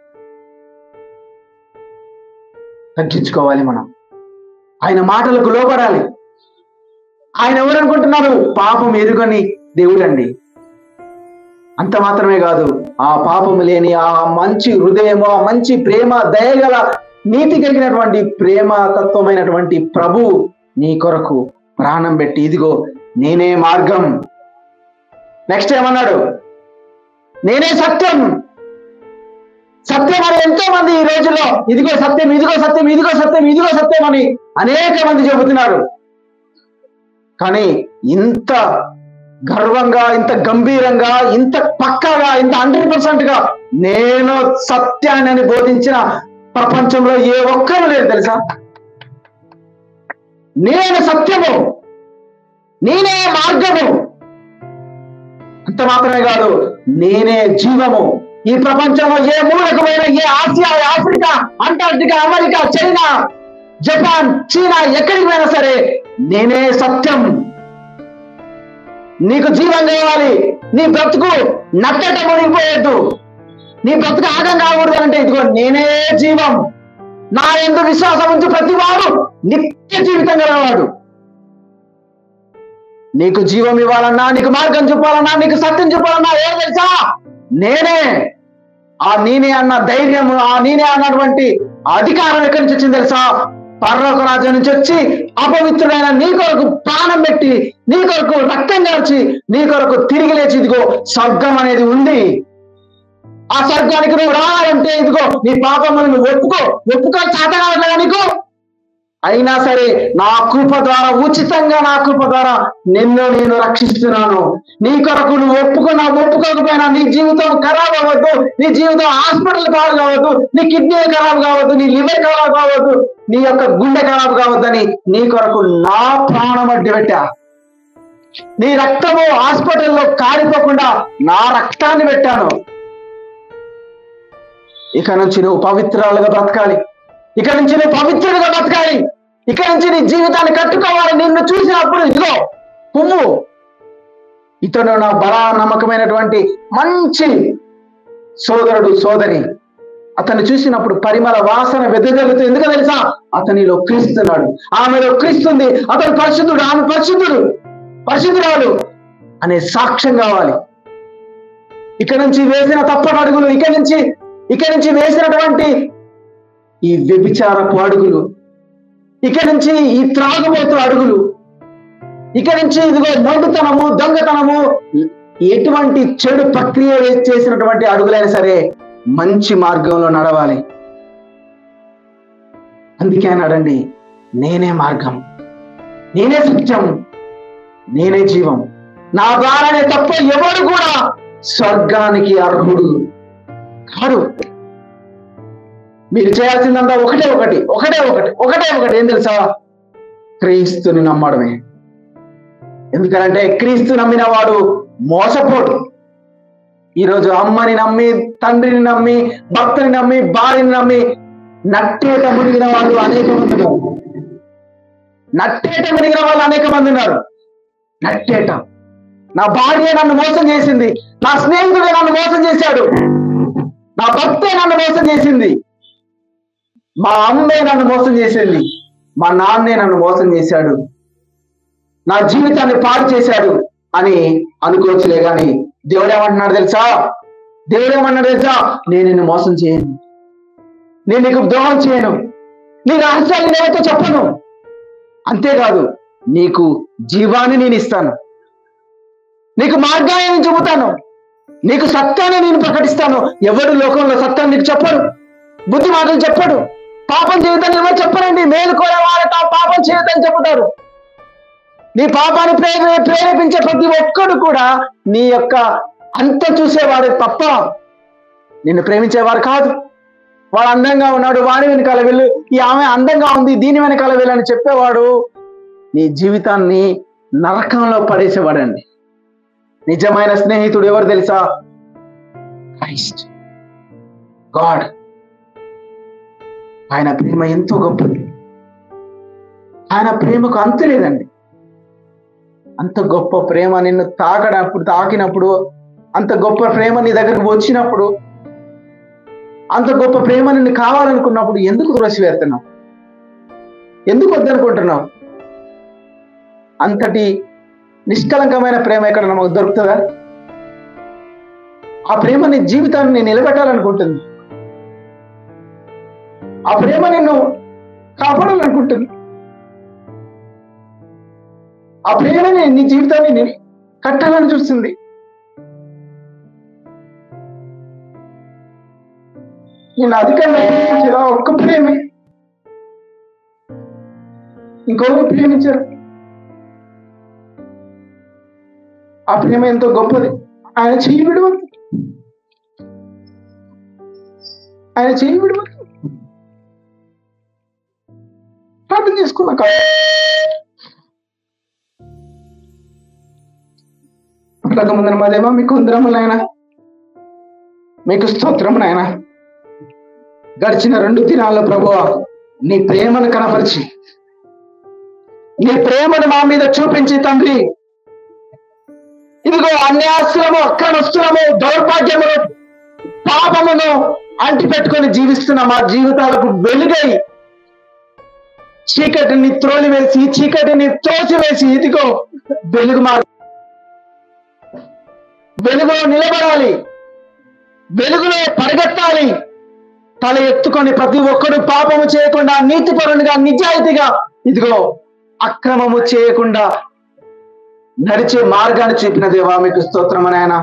తగ్గించుకోవాలి మనం ఆయన మాటలకు లోపడాలి ఆయన ఎవరు అనుకుంటున్నారు పాపం ఎరుగని దేవుడండి అంత మాత్రమే కాదు ఆ పాపము లేని ఆ మంచి హృదయము ఆ మంచి ప్రేమ దయగల నీతి కలిగినటువంటి ప్రేమ తత్వమైనటువంటి ప్రభు నీ కొరకు ప్రాణం పెట్టి ఇదిగో నేనే మార్గం నెక్స్ట్ ఏమన్నాడు నేనే సత్యం సత్యం అని ఎంతో మంది ఈ రోజుల్లో ఇదిగో సత్యం ఇదిగో సత్యం ఇదిగో సత్యం ఇదిగో సత్యం అని అనేక మంది చెబుతున్నారు కానీ ఇంత గర్వంగా ఇంత గంభీరంగా ఇంత పక్కాగా ఇంత హండ్రెడ్ పర్సెంట్ గా నేను సత్యాన్ని అని బోధించిన ప్రపంచంలో ఏ ఒక్కరు లేరు తెలుసా నేను సత్యము నేనే మార్గము అంత మాత్రమే కాదు నేనే జీవము ఈ ప్రపంచంలో ఏ మూలకమైన ఏ Asia Africa Antarctica America China Japan చీనా ఎక్కడికి పోయినా సరే నేనే సత్యం నీకు జీవం కావాలి నీ బ్రతుకు నట్టట మునిగిపోయొద్దు నీ బ్రతుకు ఆగం కాకూడదు అంటే ఇదిగో నేనే జీవం నా ఎందు విశ్వాసం ఉంచి ప్రతి వాడు నిత్య జీవితం గలవాడు నీకు జీవం ఇవ్వాలన్నా నీకు మార్గం చూపాలన్నా నీకు సత్యం చూపాలన్నా ఏం తెలుసా నేనే ఆ నేనే అన్న ధైర్యం ఆ నేనే అన్నటువంటి అధికారం ఎక్కడి నుంచి వచ్చింది తెలుసా పర్లోక రాజ్యం నుంచి వచ్చి అపవిత్రుడైన నీ కొరకు ప్రాణం పెట్టి నీ కొరకు రక్తం కాల్చి నీ కొరకు తిరిగి లేచి ఇదిగో స్వర్గం అనేది ఉంది ఆ స్వర్గానికి నువ్వు రావాలంటే ఇదిగో నీ పాపములు నువ్వు ఒప్పుకో ఒప్పుకో చేత కావట్లేదా నీకు అయినా సరే నా కృప ద్వారా ఉచితంగా నా కృప ద్వారా నిన్ను నేను రక్షిస్తున్నాను నీ కొరకు నువ్వు ఒప్పుకున్నా ఒప్పుకోకపోయినా నీ జీవితం ఖరాబ్ అవ్వద్దు నీ జీవితం హాస్పిటల్ ఖరాబ్ కావద్దు నీ కిడ్నీ ఖరాబ్ కావద్దు నీ లివర్ ఖరాబ్ కావద్దు నీ యొక్క గుండె ఖరాబ్ కావద్దని నీ కొరకు నా ప్రాణం అడ్డు పెట్టా నీ రక్తము హాస్పిటల్లో కారిపోకుండా నా రక్తాన్ని పెట్టాను ఇక నుంచి నువ్వు పవిత్రాలుగా బ్రతకాలి ఇక నుంచి నువ్వు పవిత్రులుగా బ్రతకాలి ఇక నుంచి నీ జీవితాన్ని కట్టుకోవాలి నిన్ను చూసినప్పుడు ఇదిగో పువ్వు ఇతను నా బలా నమ్మకమైనటువంటి మంచి సోదరుడు సోదరి అతన్ని చూసినప్పుడు పరిమళ వాసన వెదజల్లుతుంది ఎందుకు తెలుసా అతనిలో క్రీస్తున్నాడు ఆమెలో క్రీస్తుంది అతను పరిశుద్ధుడు ఆమె పరిశుద్ధుడు పరిశుద్ధురాలు అనే సాక్ష్యం కావాలి ఇక నుంచి వేసిన తప్పని అడుగులు ఇక నుంచి ఇక నుంచి వేసినటువంటి ఈ వ్యభిచారపు అడుగులు ఇక నుంచి ఈ త్రాగుబోతు అడుగులు ఇక నుంచి ఇదిగో మొండుతనము దొంగతనము ఎటువంటి చెడు ప్రక్రియ చేసినటువంటి అడుగులైనా సరే మంచి మార్గంలో నడవాలి అందుకే అన్నాడండి నేనే మార్గం నేనే సత్యం నేనే జీవం నా ద్వారానే తప్ప ఎవరు కూడా స్వర్గానికి అర్హుడు కాడు మీరు చేయాల్సిందంతా ఒకటే ఒకటి ఒకటే ఒకటి ఒకటే ఒకటి ఏం తెలుసా క్రీస్తుని నమ్మడమే ఎందుకంటే క్రీస్తు నమ్మిన వాడు మోసపోడు ఈరోజు అమ్మని నమ్మి తండ్రిని నమ్మి భర్తని నమ్మి భార్యని నమ్మి నట్టేట మునిగిన వాళ్ళు అనేక మంది ఉన్నారు నట్టేట మునిగిన వాళ్ళు అనేక మంది ఉన్నారు నట్టేట నా భార్య నన్ను మోసం చేసింది నా స్నేహితుడే నన్ను మోసం చేశాడు నా భర్తే నన్ను మోసం చేసింది మా అమ్మే నన్ను మోసం చేసింది మా నాన్నే నన్ను మోసం చేశాడు నా జీవితాన్ని పాడు చేశాడు అని అనుకోవచ్చులే గాని దేవుడు ఏమంటున్నాడు తెలుసా దేవుడు ఏమన్నాడు తెలుసా నేను నిన్ను మోసం చేయను నేను నీకు ద్రోహం చేయను నీ రహస్యాన్ని నేనైతే చెప్పను అంతేకాదు నీకు జీవాన్ని నేను ఇస్తాను నీకు మార్గాన్ని నేను చెబుతాను నీకు సత్యాన్ని నేను ప్రకటిస్తాను ఎవడు లోకంలో సత్యాన్ని నీకు చెప్పడు బుద్ధి మాటలు చెప్పడు పాపం చేయదని ఎవరు చెప్పరండి మేలుకోలే వాళ్ళ పాపం చేయదని చెబుతారు నీ పాపాన్ని ప్రేర ప్రేరేపించే ప్రతి ఒక్కడు కూడా నీ యొక్క అంత చూసేవాడు తప్ప నిన్ను ప్రేమించేవారు కాదు వాడు అందంగా ఉన్నాడు వాడి వెనకాల వెళ్ళు ఈ ఆమె అందంగా ఉంది దీని వెనకాల వెళ్ళని చెప్పేవాడు నీ జీవితాన్ని నరకంలో పడేసేవాడండి నిజమైన స్నేహితుడు ఎవరు తెలుసా క్రైస్ట్ గాడ్ ఆయన ప్రేమ ఎంతో గొప్పది ఆయన ప్రేమకు అంతు లేదండి అంత గొప్ప ప్రేమ నిన్ను తాకడప్పుడు తాకినప్పుడు అంత గొప్ప ప్రేమ నీ దగ్గరకు వచ్చినప్పుడు అంత గొప్ప ప్రేమ నిన్ను కావాలనుకున్నప్పుడు ఎందుకు త్రోసివేస్తున్నావు ఎందుకు వద్దనుకుంటున్నావు అంతటి నిష్కలంకమైన ప్రేమ ఎక్కడ నమ్మకు దొరుకుతుందా ఆ ప్రేమ నీ జీవితాన్ని నిలబెట్టాలనుకుంటుంది ఆ ప్రేమ నిన్ను కాపాడాలనుకుంటుంది ఆ ప్రేమని నీ జీవితాన్ని ని- కట్టాలని చూస్తుంది నేను అధికంగా ప్రేమించేది ఆ ఒక్క ప్రేమే ఇంకొకరు ప్రేమించారు ఆ ప్రేమ ఎంతో గొప్పది ఆయన చెయ్యి విడవద్దు ఆయన చెయ్యి విడవద్దు ప్రార్థన చేసుకున్నా కాదు ముందర మా దేవా మీకు వందరములైనా మీకు స్తోత్రం నాయన గడిచిన రెండు దినాల్లో ప్రభువా నీ ప్రేమను కనపరిచి నీ ప్రేమను మా మీద చూపించి తండ్రి ఇదిగో అన్యాస్తులము అక్రమస్తులము దౌర్భాగ్యములు పాపమును అంటి పెట్టుకొని జీవిస్తున్న మా జీవితాలకు వెలుగై చీకటిని త్రోలివేసి చీకటిని త్రోసివేసి ఇదిగో వెలుగు మా వెలుగులో నిలబడాలి వెలుగులో పరిగెత్తాలి తల ఎత్తుకొని ప్రతి ఒక్కడు పాపము చేయకుండా నీతిపరునిగా నిజాయితీగా ఇదిగో అక్రమము చేయకుండా నడిచే మార్గాన్ని చూపిన దేవా మీకు స్తోత్రం ఆయన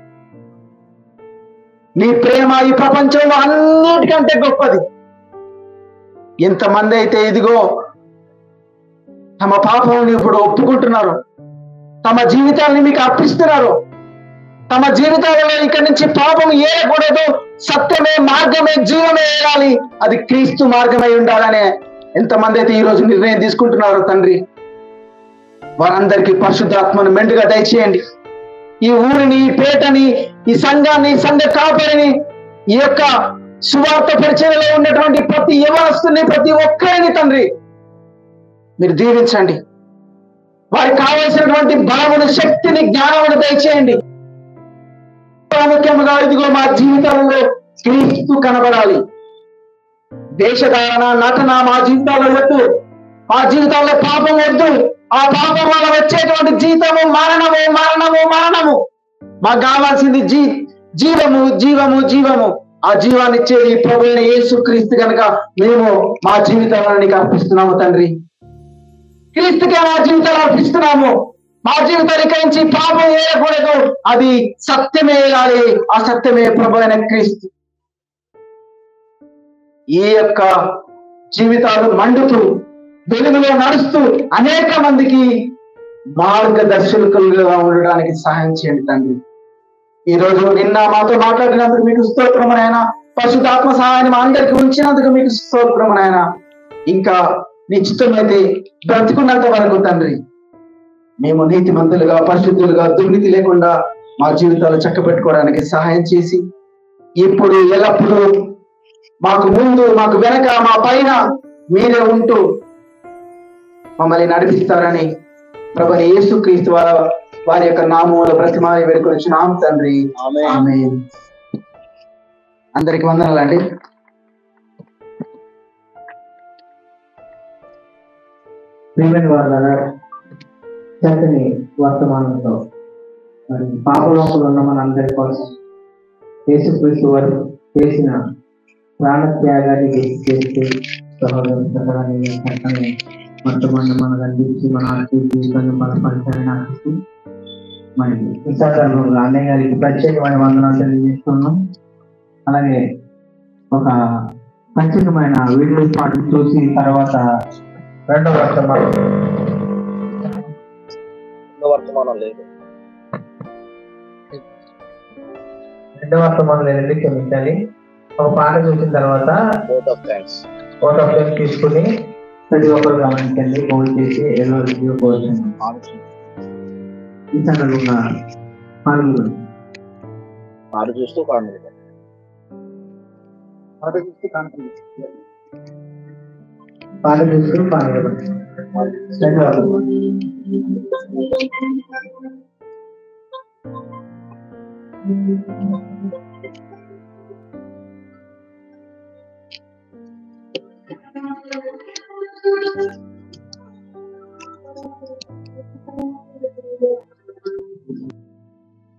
నీ ప్రేమ ఈ ప్రపంచంలో అన్నిటికంటే గొప్పది ఎంతమంది అయితే ఇదిగో తమ పాపముని ఇప్పుడు ఒప్పుకుంటున్నారు తమ జీవితాన్ని మీకు అర్పిస్తున్నారు తమ జీవితాలలో ఇక్కడి నుంచి పాపం ఏరకూడదు సత్యమే మార్గమే జీవమే ఏరాలి అది క్రీస్తు మార్గమై ఉండాలనే ఎంతమంది అయితే ఈ రోజు నిర్ణయం తీసుకుంటున్నారో తండ్రి వారందరికీ పరిశుద్ధాత్మను మెండుగా దయచేయండి ఈ ఊరిని ఈ పేటని ఈ సంఘాన్ని సంఘ కాపరిని ఈ యొక్క సువార్త పరిచయలో ఉన్నటువంటి ప్రతి యవనస్తుని ప్రతి ఒక్కరిని తండ్రి మీరు దీవించండి వారికి కావలసినటువంటి బలమును శక్తిని జ్ఞానమును దయచేయండి ప్రాముఖ్యముగా ఇదిగో మా జీవితంలో క్రీస్తు కనబడాలి దేశధారణ నటన మా జీవితాల్లో వద్దు మా జీవితాల్లో పాపం వద్దు ఆ పాపం వల్ల వచ్చేటువంటి జీతము మరణము మరణము మరణము మాకు కావాల్సింది జీ జీవము జీవము జీవము ఆ జీవాన్ని ఇచ్చేది ప్రభు అయిన యేసు క్రీస్తు కనుక మేము మా జీవితాలను నీకు అర్పిస్తున్నాము తండ్రి క్రీస్తుకే మా జీవితాలు అర్పిస్తున్నాము మా జీవితాలు ఇక్కడి నుంచి పాపం వేయకూడదు అది సత్యమే వేయాలి ఆ సత్యమే ప్రభు అయిన క్రీస్తు ఈ యొక్క జీవితాలు మండుతూ వెలుగులో నడుస్తూ అనేక మందికి మార్గదర్శకులుగా ఉండడానికి సహాయం చేయండి తండ్రి ఈ రోజు నిన్న మాతో మాట్లాడినందుకు మీకు స్తోత్రమునైనా పరిశుద్ధాత్మ సహాయాన్ని మా అందరికి ఉంచినందుకు మీకు స్తోత్రమునైనా ఇంకా నిశ్చితమైతే బ్రతుకున్నంత వరకు తండ్రి మేము నీతిమంతులుగా పరిశుద్ధులుగా దుర్నీతి లేకుండా మా జీవితాలు చక్కబెట్టుకోవడానికి సహాయం చేసి ఇప్పుడు ఎల్లప్పుడూ మాకు ముందు మాకు వెనక మా పైన మీరే ఉంటూ మమ్మల్ని నడిపిస్తారని ప్రభుని యేసుక్రీస్తు వారి వారి యొక్క నామముల ప్రతిమాని వేడుకొని నామ తండ్రి ఆమేన్. అందరికి వందనాలండి ప్రియమైన వాళ్ళ చక్కని వర్తమానంతో మరి పాపలోపల ఉన్న మనందరి కోసం యేసుక్రీస్తు వారు చేసిన ప్రాణ త్యాగాన్ని గుర్తు చేస్తూ సహోదరు సహోదరుని చక్కని వర్తమానం మనకు అందించి మన ఆర్థిక జీవితాన్ని బలపరిచాలని ఆశిస్తూ మరి ఈ సందర్భంలో అన్నయ్య గారికి ప్రత్యేకమైన వందనాలు తెలియజేస్తున్నాం అలాగే ఒక ప్రత్యేకమైన వీడియో పాటు చూసి తర్వాత రెండవ వర్తమానం వర్తమానం లేదు రెండవ వర్తమానం లేదండి క్షమించాలి ఒక పాట చూసిన తర్వాత both of thanks photo frame తీసుకుని ప్రతి ఒక్కరు గమనించండి ఫోన్ చేసి ఏదో రివ్యూ కోసం ఈ సందర్భంగా పాల్గొనండి ఆరు చూస్తూ కాను పాట చూస్తూ పాల్గొనండి ధన్యవాదాలు Thank you.